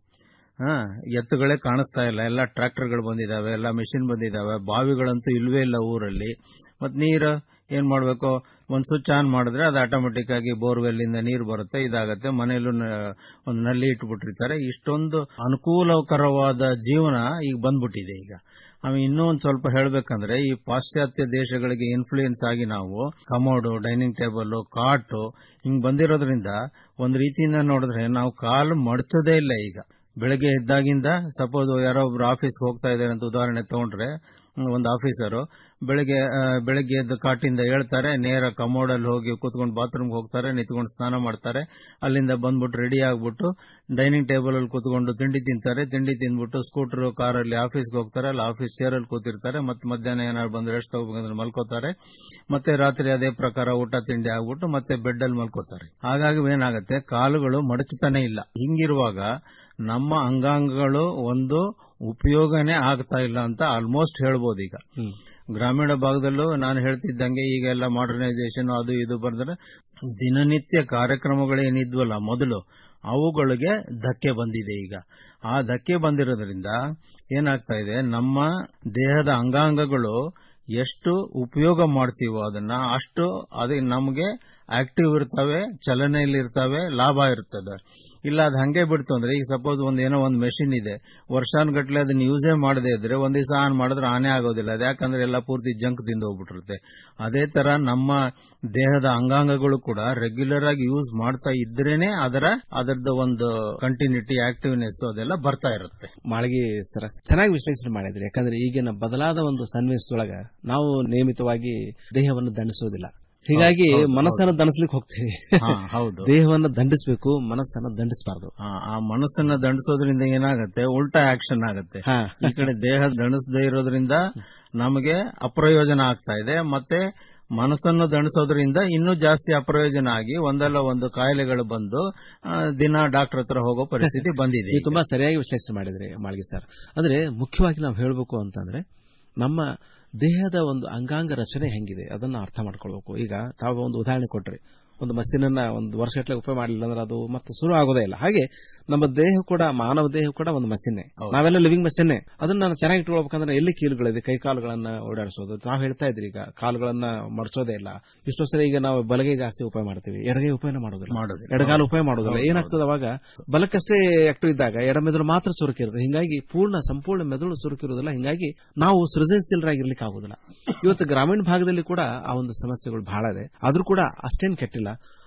ಹಾ ಎತ್ತುಗಳೇ ಕಾಣಿಸ್ತಾ ಇಲ್ಲ ಎಲ್ಲ ಟ್ರ್ಯಾಕ್ಟರ್ಗಳು ಬಂದಿದಾವೆ ಎಲ್ಲ ಮೆಷಿನ್ ಬಂದಿದಾವೆ ಬಾವಿಗಳಂತೂ ಇಲ್ವೇ ಇಲ್ಲ ಊರಲ್ಲಿ ಮತ್ ನೀರು ಏನ್ ಮಾಡ್ಬೇಕು ಒಂದ್ ಸ್ವಿಚ್ ಆನ್ ಮಾಡಿದ್ರೆ ಅದು ಆಟೋಮೆಟಿಕ್ ಆಗಿ ಬೋರ್ವೆಲ್ ಇಂದ ನೀರು ಬರುತ್ತೆ ಇದಾಗತ್ತೆ ಮನೆಯಲ್ಲೂ ಒಂದು ನಲ್ಲಿ ಇಟ್ಬಿಟ್ಟಿರ್ತಾರೆ ಇಷ್ಟೊಂದು ಅನುಕೂಲಕರವಾದ ಜೀವನ ಈಗ ಬಂದ್ಬಿಟ್ಟಿದೆ ಈಗ ಆಮೇಲೆ ಇನ್ನೂ ಒಂದ್ ಸ್ವಲ್ಪ ಹೇಳ್ಬೇಕಂದ್ರೆ ಈ ಪಾಶ್ಚಾತ್ಯ ದೇಶಗಳಿಗೆ ಇನ್ಫ್ಲೂಯೆನ್ಸ್ ಆಗಿ ನಾವು ಕಮೋಡು ಡೈನಿಂಗ್ ಟೇಬಲ್ ಕಾಟು ಹಿಂಗ್ ಬಂದಿರೋದ್ರಿಂದ ಒಂದ್ ರೀತಿಯಿಂದ ನೋಡಿದ್ರೆ ನಾವು ಕಾಲು ಮಡ್ಚೋದೇ ಇಲ್ಲ ಈಗ ಬೆಳಗ್ಗೆ ಎದ್ದಾಗಿಂದ ಸಪೋಸ್ ಯಾರೋ ಒಬ್ರು ಆಫೀಸ್ಗೆ ಹೋಗ್ತಾ ಇದ್ದಾರೆ ಅಂತ ಉದಾಹರಣೆ ತಗೊಂಡ್ರೆ ಹ್ಮ್, ಒಂದು ಆಫೀಸರು ಬೆಳಗ್ಗೆ ಆ, ಬೆಳಗ್ಗೆ ಎದ್ದು ಕಾಟಿಂದ ಹೇಳ್ತಾರೆ ನೇರ ಕಮೋಡಲ್ಲಿ ಹೋಗಿ ಕೂತ್ಕೊಂಡು ಬಾತ್ರೂಮ್ಗೆ ಹೋಗ್ತಾರೆ ನಿಂತ್ಕೊಂಡು ಸ್ನಾನ ಮಾಡ್ತಾರೆ ಅಲ್ಲಿಂದ ಬಂದ್ಬಿಟ್ಟು ರೆಡಿ ಆಗ್ಬಿಟ್ಟು ಡೈನಿಂಗ್ ಟೇಬಲ್ ಅಲ್ಲಿ ಕೂತ್ಕೊಂಡು ತಿಂಡಿ ತಿಂತಾರೆ ತಿಂಡಿ ತಿಂದ್ಬಿಟ್ಟು ಸ್ಕೂಟರ್ ಕಾರಲ್ಲಿ ಆಫೀಸ್ಗೆ ಹೋಗ್ತಾರೆ ಅಲ್ಲಿ ಆಫೀಸ್ ಚೇರ್ ಅಲ್ಲಿ ಕೂತಿರ್ತಾರೆ ಮತ್ತೆ ಮಧ್ಯಾಹ್ನ ಏನಾದ್ರು ಬಂದು ರೆಸ್ಟ್ ತಗೋಬೇಕಂದ್ರೆ ಮಲ್ಕೋತಾರೆ ಮತ್ತೆ ರಾತ್ರಿ ಅದೇ ಪ್ರಕಾರ ಊಟ ತಿಂಡಿ ಆಗ್ಬಿಟ್ಟು ಮತ್ತೆ ಬೆಡ್ ಅಲ್ಲಿ ಮಲ್ಕೋತಾರೆ ಹಾಗಾಗಿ ಏನಾಗುತ್ತೆ ಕಾಲುಗಳು ಮಡಚುತ್ತಾನೆ ಇಲ್ಲ ಹಿಂಗಿರುವಾಗ ನಮ್ಮ ಅಂಗಾಂಗಗಳು ಒಂದು ಉಪಯೋಗನೇ ಆಗ್ತಾ ಇಲ್ಲ ಅಂತ ಆಲ್ಮೋಸ್ಟ್ ಹೇಳ್ಬೋದು ಈಗ ಗ್ರಾಮೀಣ ಭಾಗದಲ್ಲೂ ನಾನು ಹೇಳ್ತಿದ್ದಂಗೆ ಈಗ ಎಲ್ಲ ಮಾಡರ್ನೈಸೇಷನ್ ಅದು ಇದು ಬಂದ್ರೆ ದಿನನಿತ್ಯ ಕಾರ್ಯಕ್ರಮಗಳೇನಿದ್ವಲ್ಲ ಮೊದಲು ಅವುಗಳಿಗೆ ಧಕ್ಕೆ ಬಂದಿದೆ ಈಗ ಆ ಧಕ್ಕೆ ಬಂದಿರೋದ್ರಿಂದ ಏನಾಗ್ತಾ ಇದೆ ನಮ್ಮ ದೇಹದ ಅಂಗಾಂಗಗಳು ಎಷ್ಟು ಉಪಯೋಗ ಮಾಡ್ತೀವೋ ಅದನ್ನ ಅಷ್ಟು ಅದು ನಮಗೆ ಆಕ್ಟಿವ್ ಇರ್ತವೆ ಚಲನೆಯಲ್ಲಿ ಇರ್ತವೆ ಲಾಭ ಇರ್ತದೆ ಇಲ್ಲ ಅದು ಹಂಗೆ ಬಿಡ್ತು ಅಂದ್ರೆ ಈಗ ಸಪೋಸ್ ಒಂದ್ ಏನೋ ಒಂದು ಮೆಷಿನ್ ಇದೆ ವರ್ಷಾನ್ಗಟ್ಲೆ ಅದನ್ನ ಯೂಸೇ ಮಾಡದೇ ಇದ್ರೆ ಒಂದ್ ದಿವಸ ಆನ್ ಮಾಡಿದ್ರೆ ಆನೆ ಆಗೋದಿಲ್ಲ ಅದು ಯಾಕಂದ್ರೆ ಎಲ್ಲ ಪೂರ್ತಿ ಜಂಕ್ ತಿಂದು ಹೋಗ್ಬಿಟ್ಟಿರುತ್ತೆ ಅದೇ ತರ ನಮ್ಮ ದೇಹದ ಅಂಗಾಂಗಗಳು ಕೂಡ ರೆಗ್ಯುಲರ್ ಆಗಿ ಯೂಸ್ ಮಾಡ್ತಾ ಇದ್ರೇನೆ ಅದರ ಅದರದ ಒಂದು ಕಂಟಿನ್ಯೂಟಿ ಆಕ್ಟಿವ್ನೆಸ್ ಅದೆಲ್ಲ ಬರ್ತಾ ಇರುತ್ತೆ ಮಾಳಗಿ ಸರ್ ಚೆನ್ನಾಗಿ ವಿಶ್ಲೇಷಣೆ ಮಾಡಿದ್ರಿ ಯಾಕಂದ್ರೆ ಈಗಿನ ಬದಲಾದ ಒಂದು ಸನ್ನಿವೇಶದೊಳಗ ನಾವು ನಿಯಮಿತವಾಗಿ ದೇಹವನ್ನು ದಂಡಿಸೋದಿಲ್ಲ ಹೀಗಾಗಿ ಹೌದು, ಹೌದು, ಮನಸ್ಸನ್ನು ಹೌದು. ದಂಡಿಸ್ಲಿಕ್ಕೆ ಹೋಗ್ತೀವಿ ಹಾ, ಹೌದು. ದೇಹವನ್ನು ದಂಡಿಸಬೇಕು ಮನಸ್ಸನ್ನು ದಂಡಿಸಬಾರ್ದು ಆ ಆ ಮನಸ್ಸನ್ನ ದಂಡಿಸೋದ್ರಿಂದ ಏನಾಗುತ್ತೆ ಉಲ್ಟಾ ಆಕ್ಷನ್ ಆಗುತ್ತೆ ಈ ಕಡೆ ದೇಹ ದಂಡಿಸದೇ ಇರೋದ್ರಿಂದ ನಮಗೆ ಅಪ್ರಯೋಜನ ಆಗ್ತಾ ಇದೆ ಮತ್ತೆ ಮನಸ್ಸನ್ನು ದಂಡಿಸೋದ್ರಿಂದ ಇನ್ನೂ ಜಾಸ್ತಿ ಅಪ್ರಯೋಜನ ಆಗಿ ಒಂದಲ್ಲ ಒಂದು ಕಾಯಿಲೆಗಳು ಬಂದು ಆ, ದಿನ ಡಾಕ್ಟರ್ ಹತ್ರ ಹೋಗೋ ಪರಿಸ್ಥಿತಿ ಬಂದಿದೆ ನೀವು ತುಂಬಾ ಸರಿಯಾಗಿ ವಿಶ್ಲೇಷಣೆ ಮಾಡಿದ್ರಿ ಮಾಳ್ಗಿ ಸರ್ ಅಂದ್ರೆ ಮುಖ್ಯವಾಗಿ ನಾವು ಹೇಳಬೇಕು ಅಂತಂದ್ರೆ ನಮ್ಮ ದೇಹದ ಒಂದು ಅಂಗಾಂಗ ರಚನೆ ಹೆಂಗಿದೆ ಅದನ್ನ ಅರ್ಥ ಮಾಡ್ಕೊಳ್ಬೇಕು ಈಗ ತಾವು ಒಂದು ಉದಾಹರಣೆ ಕೊಟ್ರಿ ಒಂದು ಮಷೀನನ್ನ ಒಂದು ವರ್ಷಗಟ್ಟಲೆ ಉಪಯೋಗ ಮಾಡಲಿಲ್ಲ ಅಂದ್ರೆ ಅದು ಮತ್ತೆ ಶುರು ಆಗೋದೇ ಇಲ್ಲ ಹಾಗೆ ನಮ್ಮ ದೇಹ ಕೂಡ ಮಾನವ ದೇಹ ಕೂಡ ಒಂದು ಮಷೀನ್ನೇ ನಾವೆಲ್ಲ ಲಿವಿಂಗ್ ಮಷೀನ್ನೇ ಅದನ್ನ ನಾನು ಚೆನ್ನಾಗಿ ಇಟ್ಕೊಳ್ಬೇಕಂದ್ರೆ ಎಲ್ಲಿ ಕೀಲುಗಳಿದೆ ಕೈ ಕಾಲುಗಳನ್ನ ಓಡಾಡಿಸೋದು ನಾವು ಹೇಳ್ತಾ ಇದ್ರಿ ಈಗ ಕಾಲುಗಳನ್ನ ಮಡಚೋದೇ ಇಲ್ಲ ಇಷ್ಟೋ ಸರಿ ಈಗ ನಾವು ಬಲಗೈ ಜಾಸ್ತಿ ಉಪಯೋಗ ಮಾಡ್ತೀವಿ ಎಡಗೈ ಉಪಯೋಗ ಮಾಡೋದಿಲ್ಲ ಮಾಡೋದಿಲ್ಲ. ಎಡಗಾಲು ಉಪಯೋಗ ಮಾಡೋದಿಲ್ಲ ಹೌದು, ಏನಾಗ್ತದೆ ಅವಾಗ ಬಲಕ್ಕಷ್ಟೇ ಆಕ್ಟಿವ್ ಇದ್ದಾಗ ಎಡ ಮೆದುಳು ಮಾತ್ರ ಚುರುಕಿರುತ್ತೆ ಹಿಂಗಾಗಿ ಪೂರ್ಣ ಸಂಪೂರ್ಣ ಮೆದುಳು ಚುರುಕಿರೋದಿಲ್ಲ ಹಿಂಗಾಗಿ ನಾವು ಸೃಜನಶೀಲರಾಗಿರ್ಲಿಕ್ಕೆ ಆಗುದಿಲ್ಲ ಇವತ್ತು ಗ್ರಾಮೀಣ ಭಾಗದಲ್ಲಿ ಕೂಡ ಆ ಒಂದು ಸಮಸ್ಯೆಗಳು ಬಹಳ ಇದೆ ಆದ್ರೂ ಕೂಡ ಅಷ್ಟೇನ್ ಕೆಟ್ಟಿಲ್ಲ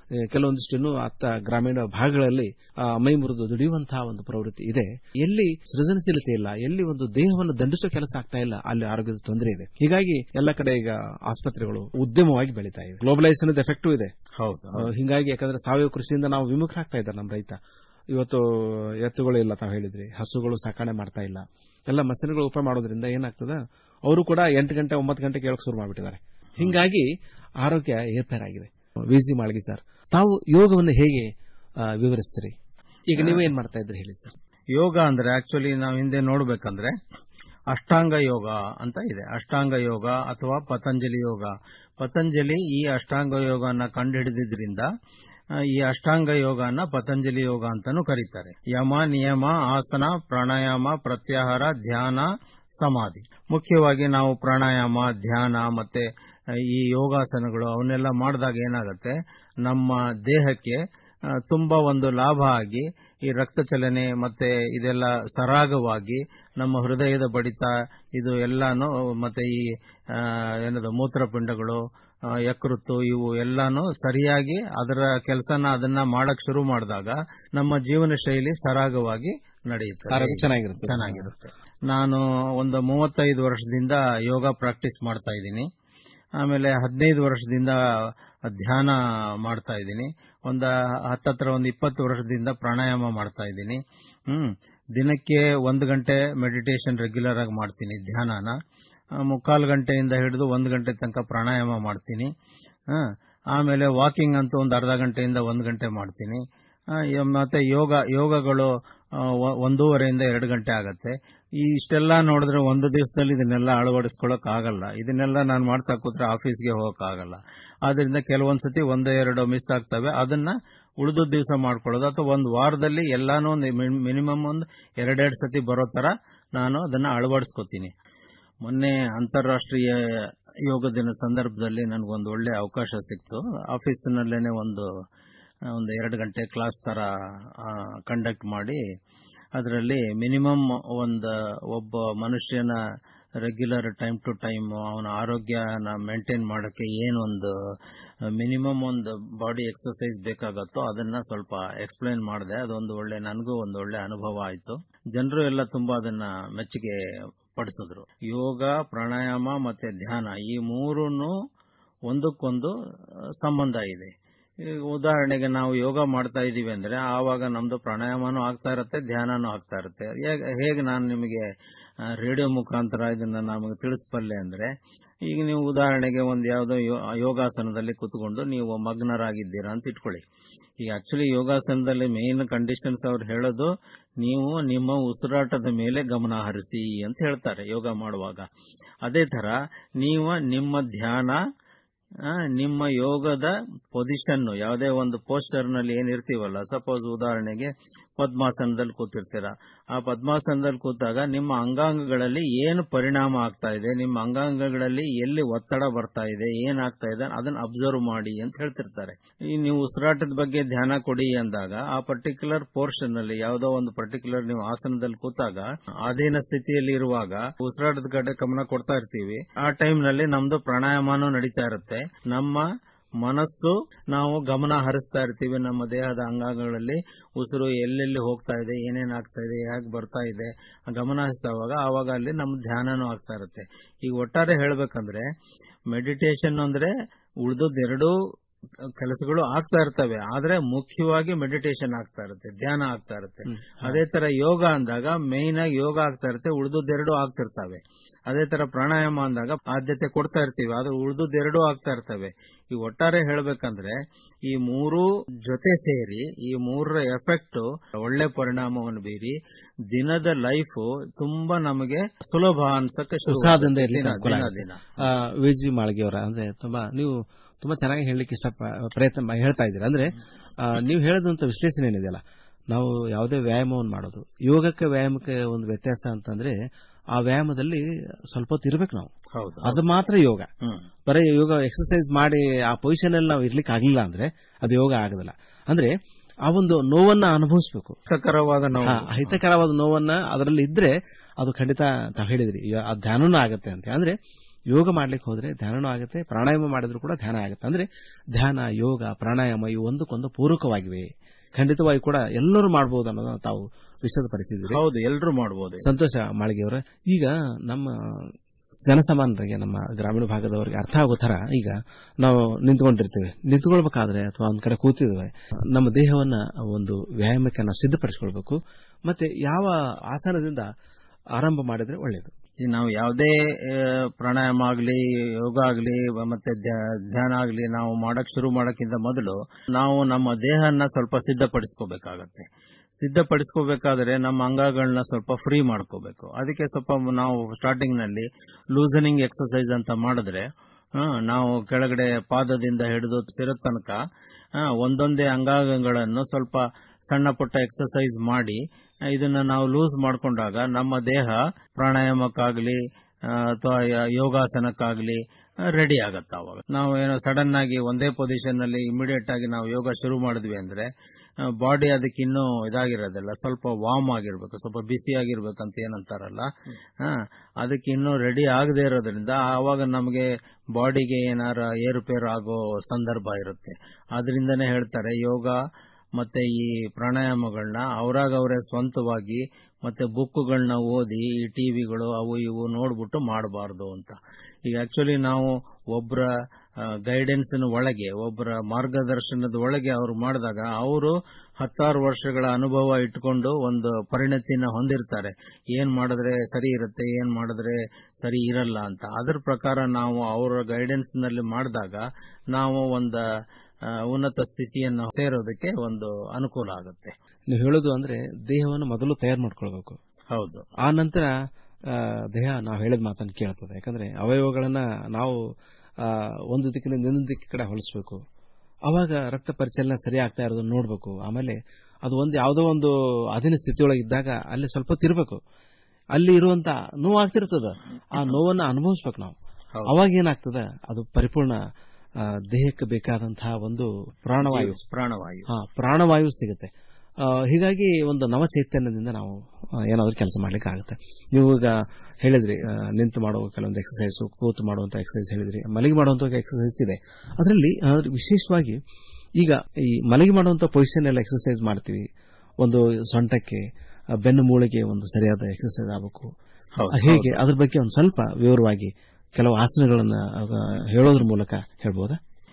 ಆ, ಕೆಲವೊಂದಿಷ್ಟು ಇನ್ನೂ ಅತ್ತ ಗ್ರಾಮೀಣ ಭಾಗಗಳಲ್ಲಿ ಆ, ಮೈ ಮುರಿದು ದುಡಿಯುವಂತಹ ಒಂದು ಪ್ರವೃತ್ತಿ ಇದೆ ಎಲ್ಲಿ ಸೃಜನಶೀಲತೆ ಇಲ್ಲ ಎಲ್ಲಿ ಒಂದು ದೇಹವನ್ನು ದಂಡಿಸುವ ಕೆಲಸ ಆಗ್ತಾ ಇಲ್ಲ ಅಲ್ಲಿ ಆರೋಗ್ಯದ ತೊಂದರೆ ಇದೆ ಹೀಗಾಗಿ ಎಲ್ಲ ಕಡೆ ಈಗ ಆಸ್ಪತ್ರೆಗಳು ಉದ್ಯಮವಾಗಿ ಬೆಳೀತಾ ಇವೆ ಗ್ಲೋಬಲೈಸೇಷನ್ ಎಫೆಕ್ಟು ಇದೆ ಹೌದು ಆ, ಹಿಂಗಾಗಿ ಯಾಕಂದ್ರೆ ಸಾವಯವ ಕೃಷಿಯಿಂದ ನಾವು ವಿಮುಖರಾಗ್ತಾ ಇದ್ದಾರೆ ನಮ್ಮ ರೈತ ಇವತ್ತು ಎತ್ತುಗಳು ಇಲ್ಲ ತಾವು ಹೇಳಿದ್ರಿ ಹಸುಗಳು ಸಾಕಣೆ ಮಾಡ್ತಾ ಇಲ್ಲ ಎಲ್ಲ ಮಷಿನ್ಗಳು ಉಪಯೋಗ ಮಾಡೋದ್ರಿಂದ ಏನಾಗ್ತದ ಅವರು ಕೂಡ ಎಂಟು ಗಂಟೆ ಒಂಬತ್ತು ಗಂಟೆ ಕೇಳಕ್ ಶುರು ಮಾಡಿಬಿಟ್ಟಿದ್ದಾರೆ ಹಿಂಗಾಗಿ ಆರೋಗ್ಯ ಏರ್ಪೇರಾಗಿದೆ ವಿಜಿ ಮಾಳ್ಗಿ ಸರ್ ತಾವು ಯೋಗವನ್ನು ಹೇಗೆ ಆ, ವಿವರಿಸ್ತೀರಿ ಈಗ ನೀವು ಏನ್ ಮಾಡ್ತಾ ಇದ್ರಿ ಹೇಳಿ ಸರ್ ಯೋಗ ಅಂದ್ರೆ ಆಕ್ಚುಲಿ ನಾವು ಹಿಂದೆ ನೋಡ್ಬೇಕಂದ್ರೆ ಅಷ್ಟಾಂಗ ಯೋಗ ಅಂತ ಇದೆ ಅಷ್ಟಾಂಗ ಯೋಗ ಅಥವಾ ಪತಂಜಲಿ ಯೋಗ ಪತಂಜಲಿ ಈ ಅಷ್ಟಾಂಗ ಯೋಗನ ಕಂಡುಹಿಡಿದಿದ್ರಿಂದ ಆ, ಈ ಅಷ್ಟಾಂಗ ಯೋಗನ ಪತಂಜಲಿ ಯೋಗ ಅಂತಾನೂ ಕರೀತಾರೆ ಯಮ ನಿಯಮ ಆಸನ ಪ್ರಾಣಾಯಾಮ ಪ್ರತ್ಯಾಹಾರ ಧ್ಯಾನ ಸಮಾಧಿ ಮುಖ್ಯವಾಗಿ ನಾವು ಪ್ರಾಣಾಯಾಮ ಧ್ಯಾನ ಮತ್ತೆ ಆ, ಈ ಯೋಗಾಸನಗಳು ಅವನ್ನೆಲ್ಲ ಮಾಡಿದಾಗ ಏನಾಗುತ್ತೆ ನಮ್ಮ ದೇಹಕ್ಕೆ ಆ, ತುಂಬಾ ಒಂದು ಲಾಭ ಆಗಿ ಈ ರಕ್ತ ಚಲನೆ ಮತ್ತೆ ಇದೆಲ್ಲ ಸರಾಗವಾಗಿ ನಮ್ಮ ಹೃದಯದ ಬಡಿತ ಇದು ಎಲ್ಲಾನು ಮತ್ತೆ ಈ ಆ, ಏನದು ಮೂತ್ರಪಿಂಡಗಳು ಆ, ಯಕೃತ್ತು ಇವು ಎಲ್ಲಾನು ಸರಿಯಾಗಿ ಅದರ ಕೆಲಸನ ಅದನ್ನ ಮಾಡಕ್ ಶುರು ಮಾಡಿದಾಗ ನಮ್ಮ ಜೀವನ ಶೈಲಿ ಸರಾಗವಾಗಿ ನಡೆಯುತ್ತೆ ಆರೋಗ್ಯ ಚೆನ್ನಾಗಿರುತ್ತೆ. ಚೆನ್ನಾಗಿರುತ್ತೆ ನಾನು ಒಂದು ಮೂವತ್ತೈದು ವರ್ಷದಿಂದ ಯೋಗ ಪ್ರಾಕ್ಟೀಸ್ ಮಾಡ್ತಾ ಇದ್ದೀನಿ ಆಮೇಲೆ ಹದಿನೈದು ವರ್ಷದಿಂದ ಧ್ಯಾನ ಮಾಡ್ತಾ ಇದ್ದೀನಿ ಒಂದ ಹತ್ತತ್ರ ಒಂದು ಇಪ್ಪತ್ತು ವರ್ಷದಿಂದ ಪ್ರಾಣಾಯಾಮ ಮಾಡ್ತಾ ಇದ್ದೀನಿ ಹ್ಮ್ ದಿನಕ್ಕೆ ಒಂದು ಗಂಟೆ ಮೆಡಿಟೇಷನ್ ರೆಗ್ಯುಲರ್ ಆಗಿ ಮಾಡ್ತೀನಿ ಧ್ಯಾನನ ಆ, ಮುಕ್ಕಾಲು ಗಂಟೆಯಿಂದ ಹಿಡಿದು ಒಂದು ಗಂಟೆ ತನಕ ಪ್ರಾಣಾಯಾಮ ಮಾಡ್ತೀನಿ ಆ, ಆಮೇಲೆ ವಾಕಿಂಗ್ ಅಂತೂ ಒಂದು ಅರ್ಧ ಗಂಟೆಯಿಂದ ಒಂದು ಗಂಟೆ ಮಾಡ್ತೀನಿ ಆ, ಯ- ಮತ್ತೆ ಯೋಗ ಯೋಗಗಳು ಆ, ಒ- ಒಂದೂವರೆಯಿಂದ ಎರಡು ಗಂಟೆ ಆಗತ್ತೆ ಈ ಇಷ್ಟೆಲ್ಲ ನೋಡಿದ್ರೆ ಒಂದು ದಿವಸದಲ್ಲಿ ಇದನ್ನೆಲ್ಲ ಅಳವಡಿಸ್ಕೊಳಕ್ ಆಗಲ್ಲ ಇದನ್ನೆಲ್ಲ ನಾನು ಮಾಡ್ತಾ ಕೂತ್ರೆ ಆಫೀಸ್ಗೆ ಹೋಗಕ್ ಆಗಲ್ಲ ಆದ್ರಿಂದ ಕೆಲವೊಂದ್ಸತಿ ಒಂದೋ ಎರಡೋ ಮಿಸ್ ಆಗ್ತವೆ ಅದನ್ನ ಉಳಿದ ದಿವಸ ಮಾಡ್ಕೊಳ್ಳೋದು ಅಥವಾ ಒಂದು ವಾರದಲ್ಲಿ ಎಲ್ಲಾನು ಮಿನಿಮಮ್ ಒಂದು ಎರಡೆರಡು ಸತಿ ಬರೋ ತರ ನಾನು ಅದನ್ನ ಅಳವಡಿಸ್ಕೋತೀನಿ ಮೊನ್ನೆ ಅಂತಾರಾಷ್ಟ್ರೀಯ ಯೋಗ ದಿನ ಸಂದರ್ಭದಲ್ಲಿ ನನಗೊಂದು ಒಳ್ಳೆ ಅವಕಾಶ ಸಿಕ್ತು ಆಫೀಸಿನಲ್ಲೇನೆ ಒಂದು ಒಂದು ಎರಡು ಗಂಟೆ ಕ್ಲಾಸ್ ತರ ಕಂಡಕ್ಟ್ ಮಾಡಿ ಅದರಲ್ಲಿ ಮಿನಿಮಮ್ ಒಂದು ಒಬ್ಬ ಮನುಷ್ಯನ ರೆಗ್ಯುಲರ್ ಟೈಮ್ ಟು ಟೈಮ್ ಅವನ ಆರೋಗ್ಯನ ಮೇಂಟೈನ್ ಮಾಡೋಕ್ಕೆ ಏನೊಂದು ಮಿನಿಮಮ್ ಒಂದು ಬಾಡಿ ಎಕ್ಸರ್ಸೈಸ್ ಬೇಕಾಗತ್ತೋ ಅದನ್ನ ಸ್ವಲ್ಪ ಎಕ್ಸ್ಪ್ಲೈನ್ ಮಾಡಿದೆ ಅದೊಂದು ಒಳ್ಳೆ ನನಗೂ ಒಂದು ಒಳ್ಳೆ ಅನುಭವ ಆಯಿತು ಜನರು ಎಲ್ಲ ತುಂಬಾ ಅದನ್ನ ಮೆಚ್ಚುಗೆ ಪಡಿಸಿದ್ರು ಯೋಗ ಪ್ರಾಣಾಯಾಮ ಮತ್ತೆ ಧ್ಯಾನ ಈ ಮೂರನ್ನು ಒಂದಕ್ಕೊಂದು ಆ, ಸಂಬಂಧ ಇದೆ ಈಗ ಉದಾಹರಣೆಗೆ ನಾವು ಯೋಗ ಮಾಡ್ತಾ ಇದೀವಿ ಅಂದ್ರೆ ಆವಾಗ ನಮ್ದು ಪ್ರಾಣಾಯಾಮನೂ ಆಗ್ತಾ ಇರುತ್ತೆ ಧ್ಯಾನನೂ ಆಗ್ತಾ ಇರುತ್ತೆ ಹೇಗೆ- ಹೇಗೆ ನಾನು ನಿಮಗೆ ಆ, ರೇಡಿಯೋ ಮುಖಾಂತರ ಇದನ್ನ ನಮಗೆ ತಿಳಿಸ್ಬಲ್ಲೆ ಅಂದ್ರೆ ಈಗ ನೀವು ಉದಾಹರಣೆಗೆ ಒಂದು ಯಾವುದೋ ಯೋ- ಯೋಗಾಸನದಲ್ಲಿ ಕುತ್ಕೊಂಡು ನೀವು ಮಗ್ನರಾಗಿದ್ದೀರಾ ಅಂತ ಇಟ್ಕೊಳ್ಳಿ ಈಗ ಆಕ್ಚುಲಿ ಯೋಗಾಸನದಲ್ಲಿ ಮೇನ್ ಕಂಡೀಷನ್ಸ್ ಅವ್ರು ಹೇಳೋದು ನೀವು ನಿಮ್ಮ ಉಸಿರಾಟದ ಮೇಲೆ ಗಮನ ಹರಿಸಿ ಅಂತ ಹೇಳ್ತಾರೆ ಯೋಗ ಮಾಡುವಾಗ ಅದೇ ತರ ನೀವು ನಿಮ್ಮ ಧ್ಯಾನ ಆ, ನಿಮ್ಮ ಯೋಗದ ಪೊಸಿಷನ್ ಯಾವುದೇ ಒಂದು ಪೋಸ್ಟರ್ ನಲ್ಲಿ ಏನಿರ್ತೀವಲ್ಲ ಸಪೋಸ್ ಉದಾಹರಣೆಗೆ ಪದ್ಮಾಸನದಲ್ಲಿ ಕೂತಿರ್ತೀರ ಆ ಪದ್ಮಾಸನದಲ್ಲಿ ಕೂತಾಗ ನಿಮ್ಮ ಅಂಗಾಂಗಗಳಲ್ಲಿ ಏನು ಪರಿಣಾಮ ಆಗ್ತಾ ಇದೆ ನಿಮ್ಮ ಅಂಗಾಂಗಗಳಲ್ಲಿ ಎಲ್ಲಿ ಒತ್ತಡ ಬರ್ತಾ ಇದೆ ಏನಾಗ್ತಾ ಇದೆ ಅದನ್ನ ಅಬ್ಸರ್ವ್ ಮಾಡಿ ಅಂತ ಹೇಳ್ತಿರ್ತಾರೆ ಈ ನೀವು ಉಸಿರಾಟದ ಬಗ್ಗೆ ಧ್ಯಾನ ಕೊಡಿ ಅಂದಾಗ ಆ ಪರ್ಟಿಕ್ಯುಲರ್ ಪೋರ್ಷನ್ ಅಲ್ಲಿ ಯಾವುದೋ ಒಂದು ಪರ್ಟಿಕ್ಯುಲರ್ ನೀವು ಆಸನದಲ್ಲಿ ಕೂತಾಗ ಅಧೀನ ಸ್ಥಿತಿಯಲ್ಲಿ ಇರುವಾಗ ಉಸಿರಾಟದ ಕಡೆ ಗಮನ ಕೊಡ್ತಾ ಇರ್ತೀವಿ ಆ ಟೈಮ್ ನಲ್ಲಿ ನಮ್ದು ಪ್ರಾಣಾಯಾಮನೂ ನಡೀತಾ ಇರುತ್ತೆ ನಮ್ಮ ಮನಸ್ಸು ನಾವು ಗಮನ ಹರಿಸ್ತಾ ಇರ್ತೀವಿ ನಮ್ಮ ದೇಹದ ಅಂಗಾಂಗಗಳಲ್ಲಿ ಉಸಿರು ಎಲ್ಲೆಲ್ಲಿ ಹೋಗ್ತಾ ಇದೆ ಏನೇನ್ ಆಗ್ತಾ ಇದೆ ಹೇಗೆ ಬರ್ತಾ ಇದೆ ಆ ಗಮನ ಹರಿಸ್ತಾ ಇರುವಾಗ ಆವಾಗ ಅಲ್ಲಿ ನಮ್ಮ ಧ್ಯಾನನೂ ಆಗ್ತಾ ಇರುತ್ತೆ ಈಗ ಒಟ್ಟಾರೆ ಹೇಳ್ಬೇಕಂದ್ರೆ ಮೆಡಿಟೇಷನ್ ಅಂದ್ರೆ ಉಳಿದದ್ದು ಎರಡೂ ಕೆಲಸಗಳು ಆಗ್ತಾ ಇರ್ತವೆ ಆದ್ರೆ ಮುಖ್ಯವಾಗಿ ಮೆಡಿಟೇಷನ್ ಆಗ್ತಾ ಇರುತ್ತೆ ಧ್ಯಾನ ಆಗ್ತಾ ಇರುತ್ತೆ ಅದೇ ತರ ಯೋಗ ಅಂದಾಗ ಮೇನ್ ಆಗಿ ಯೋಗ ಆಗ್ತಾ ಇರುತ್ತೆ ಉಳಿದದ್ದೆರಡು ಆಗ್ತಿರ್ತವೆ ಅದೇ ತರ ಪ್ರಾಣಾಯಾಮ ಅಂದಾಗ ಆದ್ಯತೆ ಕೊಡ್ತಾ ಇರ್ತೀವಿ ಆದ್ರೆ ಉಳಿದದ್ದೆರಡು ಆಗ್ತಾ ಇರ್ತವೆ ಈ ಒಟ್ಟಾರೆ ಹೇಳ್ಬೇಕಂದ್ರೆ ಈ ಮೂರು ಜೊತೆ ಸೇರಿ ಈ ಮೂರರ ಎಫೆಕ್ಟ್ ಒಳ್ಳೆ ಪರಿಣಾಮವನ್ನು ಬೀರಿ ದಿನದ ಲೈಫ್ ತುಂಬಾ ನಮಗೆ ಸುಲಭ ಅನ್ಸಕ್ಕೆ ಶುರು ಸುಖಾದಿಂದ ಇರ್ಲಿಕ್ಕೆ ದಿನ ಅನುಕೂಲ ದಿನ ಆಗುತ್ತೆ. ದಿನ ಆ, ವಿಜಿ ಮಾಳ್ಗಿ ಅವರ ಅಂದ್ರೆ ತುಂಬಾ ನೀವು ತುಂಬಾ ಚೆನ್ನಾಗಿ ಹೇಳಲಿಕ್ಕೆ ಇಷ್ಟ ಪ- ಪ್ರಯತ್ನ ಮಾ- ಹೇಳ್ತಾ ಇದ್ದೀರಾ ಅಂದ್ರೆ ಆ, ನೀವು ಹೇಳದಂತ ವಿಶ್ಲೇಷಣೆ ಏನಿದೆಯಲ್ಲ ನಾವು ಯಾವುದೇ ವ್ಯಾಯಾಮವನ್ನು ಮಾಡೋದು ಯೋಗಕ್ಕೆ ವ್ಯಾಯಾಮಕ್ಕೆ ಒಂದು ವ್ಯತ್ಯಾಸ ಅಂತಂದ್ರೆ ಆ ವ್ಯಾಯಾಮದಲ್ಲಿ ಸ್ವಲ್ಪ ಹೊತ್ತು ಇರ್ಬೇಕು ನಾವು ಹೌದು ಅದು ಮಾತ್ರ ಯೋಗ ಹ್ಮ್. ಬರೀ ಯೋಗ ಎಕ್ಸರ್ಸೈಸ್ ಮಾಡಿ ಆ ಪೊಸಿಷನ್ ಅಲ್ಲಿ ನಾವು ಇರ್ಲಿಕ್ಕೆ ಆಗ್ಲಿಲ್ಲ ಅಂದ್ರೆ ಅದು ಯೋಗ ಆಗೋದಿಲ್ಲ ಅಂದ್ರೆ ಆ ಒಂದು ನೋವನ್ನ ಅನುಭವಿಸಬೇಕು ಹಿತಕರವಾದ ನೋವು. ಹಿತಕರವಾದ ನೋವನ್ನ ಅದರಲ್ಲಿ ಇದ್ರೆ ಅದು ಖಂಡಿತ ತಾವು ಹೇಳಿದ್ರಿ ಈಗ ಆ ಧ್ಯಾನನೂ ಆಗತ್ತೆ ಅಂತ ಅಂದ್ರೆ ಯೋಗ ಮಾಡ್ಲಿಕ್ಕೆ ಹೋದ್ರೆ ಧ್ಯಾನನೂ ಆಗುತ್ತೆ ಪ್ರಾಣಾಯಾಮ ಮಾಡಿದ್ರು ಕೂಡ ಧ್ಯಾನ ಆಗುತ್ತೆ ಅಂದ್ರೆ ಧ್ಯಾನ ಯೋಗ ಪ್ರಾಣಾಯಾಮ ಇವು ಒಂದಕ್ಕೊಂದು ಪೂರಕವಾಗಿವೆ ಖಂಡಿತವಾಗಿ ಕೂಡ ಎಲ್ಲರೂ ಮಾಡಬಹುದು ಅನ್ನೋದನ್ನ ತಾವು ವಿಷದಪಡಿಸಿದ್ದೀರಿ ಹೌದು ಎಲ್ಲರೂ ಮಾಡಬಹುದು ಸಂತೋಷ ಮಾಳಿಗೆಯವರ ಈಗ ನಮ್ಮ ಜನಸಾಮಾನ್ಯರಿಗೆ ನಮ್ಮ ಗ್ರಾಮೀಣ ಭಾಗದವರಿಗೆ ಅರ್ಥ ಆಗೋ ತರ ಈಗ ನಾವು ನಿಂತ್ಕೊಂಡಿರ್ತೀವಿ ನಿಂತ್ಕೊಳ್ಬೇಕಾದ್ರೆ ಅಥವಾ ಒಂದ್ ಕಡೆ ಕೂತಿದ್ದೇವೆ ನಮ್ಮ ದೇಹವನ್ನ ಒಂದು ವ್ಯಾಯಾಮಕ್ಕೆ ನಾವು ಸಿದ್ಧಪಡಿಸ್ಕೊಳ್ಬೇಕು ಮತ್ತೆ ಯಾವ ಆಸನದಿಂದ ಆರಂಭ ಮಾಡಿದ್ರೆ ಒಳ್ಳೆಯದು ಈಗ ನಾವು ಯಾವುದೇ ಆ, ಪ್ರಾಣಾಯಾಮ ಆಗಲಿ ಯೋಗ ಆಗಲಿ ಮತ್ತೆ ಧ್ಯ- ಧ್ಯಾನ ಆಗಲಿ ನಾವು ಮಾಡಕ್ ಶುರು ಮಾಡಕ್ಕಿಂತ ಮೊದಲು ನಾವು ನಮ್ಮ ದೇಹನ ಸ್ವಲ್ಪ ಸಿದ್ಧಪಡಿಸ್ಕೋಬೇಕಾಗತ್ತೆ ಸಿದ್ಧಪಡಿಸ್ಕೋಬೇಕಾದ್ರೆ ನಮ್ಮ ಅಂಗಗಳನ್ನ ಸ್ವಲ್ಪ ಫ್ರೀ ಮಾಡ್ಕೋಬೇಕು ಅದಕ್ಕೆ ಸ್ವಲ್ಪ ನಾವು ಸ್ಟಾರ್ಟಿಂಗ್ ನಲ್ಲಿ ಲೂಸನಿಂಗ್ ಎಕ್ಸರ್ಸೈಸ್ ಅಂತ ಮಾಡಿದ್ರೆ ಆ, ನಾವು ಕೆಳಗಡೆ ಪಾದದಿಂದ ಹಿಡಿದು ಸಿರ ತನಕ ಆ, ಒಂದೊಂದೇ ಅಂಗಾಂಗಗಳನ್ನು ಸ್ವಲ್ಪ ಸಣ್ಣ ಪುಟ್ಟ ಎಕ್ಸರ್ಸೈಸ್ ಮಾಡಿ ಆ, ಇದನ್ನ ನಾವು ಲೂಸ್ ಮಾಡ್ಕೊಂಡಾಗ ನಮ್ಮ ದೇಹ ಪ್ರಾಣಾಯಾಮಕ್ಕಾಗ್ಲಿ ಆ, ಅಥವಾ ಯ- ಯೋಗಾಸನಕ್ಕಾಗ್ಲಿ ರೆಡಿ ಆಗತ್ತೆ ಅವಾಗ ನಾವು ಏನೋ ಸಡನ್ ಆಗಿ ಒಂದೇ ಪೊಸಿಷನ್ ನಲ್ಲಿ ಇಮಿಡಿಯೇಟ್ ಆಗಿ ನಾವು ಯೋಗ ಶುರು ಮಾಡಿದ್ವಿ ಅಂದ್ರೆ ಬಾಡಿ ಅದಕ್ಕೆ ಇನ್ನೂ ಇದಾಗಿರೋದಿಲ್ಲ ಸ್ವಲ್ಪ ವಾರ್ಮ್ ಆಗಿರ್ಬೇಕು ಸ್ವಲ್ಪ ಬಿಸಿ ಆಗಿರ್ಬೇಕಂತ ಏನಂತಾರಲ್ಲ ಆ, ಅದಕ್ಕೆ ಇನ್ನೂ ರೆಡಿ ಆಗದೆ ಇರೋದ್ರಿಂದ ಆವಾಗ ನಮಗೆ ಬಾಡಿಗೆ ಏನಾರ ಏರುಪೇರು ಆಗೋ ಸಂದರ್ಭ ಇರುತ್ತೆ ಆದ್ರಿಂದನೇ ಹೇಳ್ತಾರೆ ಯೋಗ ಮತ್ತೆ ಈ ಪ್ರಾಣಾಯಾಮಗಳನ್ನ ಅವರಾಗ ಅವರೇ ಸ್ವಂತವಾಗಿ ಮತ್ತೆ ಬುಕ್ಗಳನ್ನ ಓದಿ ಈ ಟಿವಿಗಳು ಅವು ಇವು ನೋಡ್ಬಿಟ್ಟು ಮಾಡಬಾರ್ದು ಅಂತ ಈಗ ಆಕ್ಚುಲಿ ನಾವು ಒಬ್ಬರ ಗೈಡೆನ್ಸ್ ಒಳಗೆ ಒಬ್ಬರ ಮಾರ್ಗದರ್ಶನದ ಒಳಗೆ ಅವ್ರು ಮಾಡಿದಾಗ ಅವರು ಹತ್ತಾರು ವರ್ಷಗಳ ಅನುಭವ ಇಟ್ಕೊಂಡು ಒಂದು ಪರಿಣತಿನ ಹೊಂದಿರ್ತಾರೆ ಏನ್ ಮಾಡಿದ್ರೆ ಸರಿ ಇರುತ್ತೆ ಏನ್ ಮಾಡಿದ್ರೆ ಸರಿ ಇರಲ್ಲ ಅಂತ ಅದ್ರ ಪ್ರಕಾರ ನಾವು ಅವರ ಗೈಡೆನ್ಸ್ ನಲ್ಲಿ ಮಾಡಿದಾಗ ನಾವು ಒಂದು ಆ, ಉನ್ನತ ಸ್ಥಿತಿಯನ್ನು ಸೇರೋದಕ್ಕೆ ಒಂದು ಅನುಕೂಲ ಆಗುತ್ತೆ ನೀವು ಹೇಳೋದು ಅಂದ್ರೆ ದೇಹವನ್ನು ಮೊದಲು ತಯಾರು ಮಾಡ್ಕೊಳ್ಬೇಕು ಹೌದು ಆ ನಂತರ ಆ, ದೇಹ ನಾವು ಹೇಳಿದ ಮಾತನ್ನು ಕೇಳ್ತದೆ ಯಾಕಂದ್ರೆ ಅವಯವಗಳನ್ನ ನಾವು ಆ, ಒಂದು ದಿಕ್ಕಿನಿಂದ ಇನ್ನೊಂದು ದಿಕ್ಕ ಕಡೆ ಹೊಲಿಸ್ಬೇಕು ಅವಾಗ ರಕ್ತ ಪರಿಚಲನೆ ಸರಿ ಆಗ್ತಾ ಇರೋದನ್ನ ನೋಡ್ಬೇಕು ಆಮೇಲೆ ಅದು ಒಂದು ಯಾವುದೋ ಒಂದು ಅಧೀನ ಸ್ಥಿತಿಯೊಳಗೆ ಇದ್ದಾಗ ಅಲ್ಲಿ ಸ್ವಲ್ಪ ತಿರ್ಬೇಕು ಅಲ್ಲಿ ಇರುವಂತ ನೋವು ಆಗ್ತಿರ್ತದ ಆ ನೋವನ್ನ ಅನುಭವಿಸ್ಬೇಕು ನಾವು ಅವಾಗ ಏನಾಗ್ತದ ಅದು ಪರಿಪೂರ್ಣ ಆ, ದೇಹಕ್ಕೆ ಬೇಕಾದಂತಹ ಒಂದು ಪ್ರಾಣವಾಯು ಪ್ರಾಣವಾಯು ಹಾ ಪ್ರಾಣವಾಯು ಸಿಗುತ್ತೆ ಆ, ಹೀಗಾಗಿ ಒಂದು ನವ ಚೈತನ್ಯದಿಂದ ನಾವು ಆ, ಏನಾದ್ರೂ ಕೆಲಸ ಮಾಡ್ಲಿಕ್ಕೆ ಆಗುತ್ತೆ ನೀವು ಈಗ ಹೇಳಿದ್ರಿ ಆ, ನಿಂತು ಮಾಡುವ ಕೆಲವೊಂದು ಎಕ್ಸಸೈಸ್ ಕೂತು ಮಾಡುವಂತ ಎಕ್ಸಸೈಸ್ ಹೇಳಿದ್ರಿ ಮಲಗಿ ಮಾಡುವಂತ ಎಕ್ಸಸೈಸ್ ಇದೆ ಅದರಲ್ಲಿ ಆ, ವಿಶೇಷವಾಗಿ ಈಗ ಈ ಮಲಗಿ ಮಾಡುವಂತ ಪೊಸಿಷನ್ ಎಲ್ಲ ಎಕ್ಸಸೈಸ್ ಮಾಡ್ತೀವಿ ಒಂದು ಸೊಂಟಕ್ಕೆ ಆ, ಬೆನ್ನು ಮೂಳೆಗೆ ಒಂದು ಸರಿಯಾದ ಎಕ್ಸಸೈಸ್ ಆಗಬೇಕು ಹೌದು, ಹೇಗೆ ಹೌದು. ಅದ್ರ ಬಗ್ಗೆ ಒಂದು ಸ್ವಲ್ಪ ವಿವರವಾಗಿ ಕೆಲವು ಆಸನಗಳನ್ನ ಆ, ಹೇಳೋದ್ರ ಮೂಲಕ ಹೇಳ್ಬೋದಾ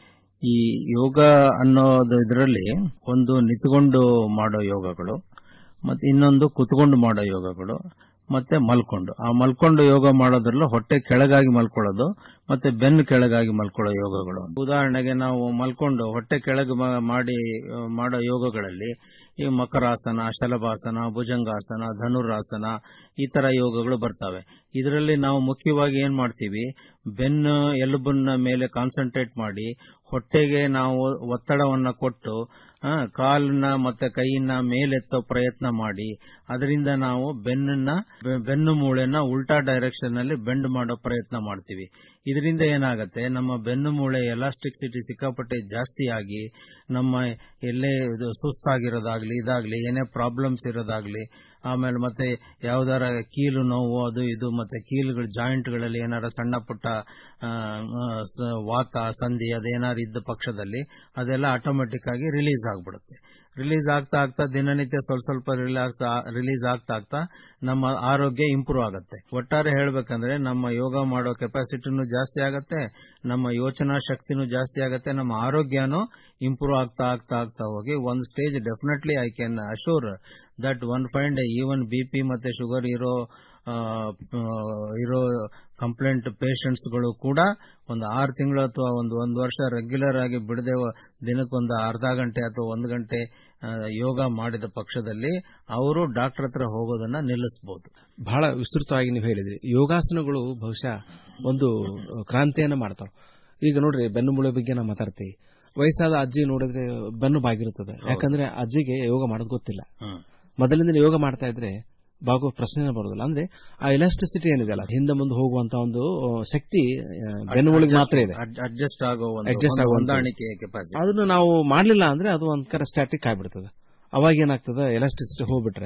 ಈ ಯೋಗ ಅನ್ನೋದು ಇದರಲ್ಲಿ ಒಂದು ನಿಂತುಕೊಂಡು ಮಾಡೋ ಯೋಗಗಳು ಮತ್ತೆ ಇನ್ನೊಂದು ಕುತ್ಕೊಂಡು ಮಾಡೋ ಯೋಗಗಳು ಮತ್ತೆ ಮಲ್ಕೊಂಡು ಆ ಮಲ್ಕೊಂಡು ಯೋಗ ಮಾಡೋದ್ರಲ್ಲೂ ಹೊಟ್ಟೆ ಕೆಳಗಾಗಿ ಮಲ್ಕೊಳ್ಳೋದು ಮತ್ತೆ ಬೆನ್ನು ಕೆಳಗಾಗಿ ಮಲ್ಕೊಳ್ಳೋ ಯೋಗಗಳು ಉದಾಹರಣೆಗೆ ನಾವು ಮಲ್ಕೊಂಡು ಹೊಟ್ಟೆ ಕೆಳಗೆ ಮ- ಮಾಡಿ ಆ, ಮಾಡೋ ಯೋಗಗಳಲ್ಲಿ ಈ ಮಕರಾಸನ ಶಲಭಾಸನ ಭುಜಂಗಾಸನ ಧನುರಾಸನ ಈ ತರ ಯೋಗಗಳು ಬರ್ತವೆ ಇದರಲ್ಲಿ ನಾವು ಮುಖ್ಯವಾಗಿ ಏನ್ ಮಾಡ್ತೀವಿ ಬೆನ್ನು ಎಲುಬನ್ನ ಮೇಲೆ ಕಾನ್ಸಂಟ್ರೇಟ್ ಮಾಡಿ ಹೊಟ್ಟೆಗೆ ನಾವು ಒತ್ತಡವನ್ನ ಕೊಟ್ಟು ಆ, ಕಾಲನ್ನ ಮತ್ತೆ ಕೈಯನ್ನ ಮೇಲೆತ್ತೋ ಪ್ರಯತ್ನ ಮಾಡಿ ಅದರಿಂದ ನಾವು ಬೆನ್ನನ್ನ ಬೆ- ಬೆನ್ನು ಮೂಳೆನ ಉಲ್ಟಾ ಡೈರೆಕ್ಷನ್ ನಲ್ಲಿ ಬೆಂಡ್ ಮಾಡೋ ಪ್ರಯತ್ನ ಮಾಡ್ತೀವಿ ಇದರಿಂದ ಏನಾಗುತ್ತೆ ನಮ್ಮ ಬೆನ್ನು ಮೂಳೆ ಎಲಾಸ್ಟಿಕ್ಸಿಟಿ ಸಿಕ್ಕಾಪಟ್ಟೆ ಜಾಸ್ತಿ ಆಗಿ ನಮ್ಮ ಎಲ್ಲೇ ಇದು ಸುಸ್ತಾಗಿರೋದಾಗ್ಲಿ ಇದಾಗ್ಲಿ ಏನೇ ಪ್ರಾಬ್ಲಮ್ಸ್ ಇರೋದಾಗ್ಲಿ ಆಮೇಲೆ ಮತ್ತೆ ಯಾವ್ದಾರ ಕೀಲು ನೋವು ಅದು ಇದು ಮತ್ತೆ ಕೀಲುಗಳ ಜಾಯಿಂಟ್ಗಳಲ್ಲಿ ಏನಾರ ಸಣ್ಣ ಪುಟ್ಟ ಆ, ಆ, ಸ- ವಾತ ಸಂಧಿ ಅದೇನಾರು ಇದ್ದ ಪಕ್ಷದಲ್ಲಿ ಅದೆಲ್ಲ ಆಟೋಮೆಟಿಕ್ ಆಗಿ ರಿಲೀಸ್ ಆಗ್ಬಿಡುತ್ತೆ ರಿಲೀಸ್ ಆಗ್ತಾ ಆಗ್ತಾ ದಿನನಿತ್ಯ ಸ್ವಲ್ಪ ಸ್ವಲ್ಪ ರಿಲಾಕ್ಸ್ ರಿಲೀಸ್ ಆಗ್ತಾ ಆಗ್ತಾ ನಮ್ಮ ಆರೋಗ್ಯ ಇಂಪ್ರೂವ್ ಆಗುತ್ತೆ ಒಟ್ಟಾರೆ ಹೇಳ್ಬೇಕಂದ್ರೆ ನಮ್ಮ ಯೋಗ ಮಾಡೋ ಕೆಪಾಸಿಟಿನೂ ಜಾಸ್ತಿ ಆಗತ್ತೆ ನಮ್ಮ ಯೋಚನಾ ಶಕ್ತಿನೂ ಜಾಸ್ತಿ ಆಗತ್ತೆ ನಮ್ಮ ಆರೋಗ್ಯನೂ ಇಂಪ್ರೂವ್ ಆಗ್ತಾ ಆಗ್ತಾ ಆಗ್ತಾ ಹೋಗಿ ಒಂದು stage definitely I can assure that one find even B P ಮತ್ತೆ ಶುಗರ್ ಇರೋ ಆ, ಆ, ಇರೋ ಕಂಪ್ಲೇಂಟ್ ಗಳು ಕೂಡ ಒಂದು ಆರು ತಿಂಗಳು ಅಥವಾ ಒಂದು ಒಂದು ವರ್ಷ ರೆಗ್ಯುಲರ್ ಆಗಿ ಬಿಡದೆ ದಿನಕ್ಕೊಂದು ಅರ್ಧ ಗಂಟೆ ಅಥವಾ ಒಂದು ಗಂಟೆ ಆ, ಯೋಗ ಮಾಡಿದ ಪಕ್ಷದಲ್ಲಿ ಅವರು ಡಾಕ್ಟರ್ ಹತ್ರ ಹೋಗೋದನ್ನ ನಿಲ್ಲಿಸಬಹುದು ಬಹಳ ವಿಸ್ತೃತವಾಗಿ ನೀವು ಹೇಳಿದ್ರಿ ಯೋಗಾಸನಗಳು ಬಹುಶಃ ಒಂದು ಕ್ರಾಂತಿಯನ್ನ ಮಾಡ್ತಾವ ಈಗ ನೋಡ್ರಿ ಬೆನ್ನು ಮೂಳೆ ಬಗ್ಗೆ ನಾವು ಮಾತಾಡ್ತೀವಿ ವಯಸ್ಸಾದ ಅಜ್ಜಿ ನೋಡಿದ್ರೆ ಬೆನ್ನು ಬಾಗಿರುತ್ತದೆ ಯಾಕಂದ್ರೆ ಅಜ್ಜಿಗೆ ಯೋಗ ಮಾಡೋದು ಗೊತ್ತಿಲ್ಲ ಮೊದಲಿಂದ ಯೋಗ ಮಾಡ್ತಾ ಇದ್ರೆ ಬಾಗುವ ಪ್ರಶ್ನೆನೇ ಬರೋದಿಲ್ಲ ಅಂದ್ರೆ ಆ ಎಲಾಸ್ಟಿಸಿಟಿ ಏನಿದೆಯಲ್ಲ ಹಿಂದೆ ಮುಂದೆ ಹೋಗುವಂತ ಒಂದು ಆ, ಶಕ್ತಿ ಆ, ಬೆನ್ನು ಮೂಳೆಗೆ ಮಾತ್ರ ಇದೆ ಅಡ್ಜಸ್ಟ್ ಆಗೋ ಒಂದು Adjust ಒಂದು ಆಗುವಂಥದ್ದು. ಹೊಂದಾಣಿಕೆ ಕೆಪಾಸಿಟಿ ಅದನ್ನ ನಾವು ಮಾಡ್ಲಿಲ್ಲ ಅಂದ್ರೆ ಅದು ಒಂದ್ ಕಡೆ ಸ್ಟ್ಯಾಟಿಕ್ ಆಗ್ಬಿಡ್ತದೆ ಅವಾಗ ಏನಾಗ್ತದೆ ಎಲಾಸ್ಟಿಸಿಟಿ ಹೋಗ್ಬಿಟ್ರೆ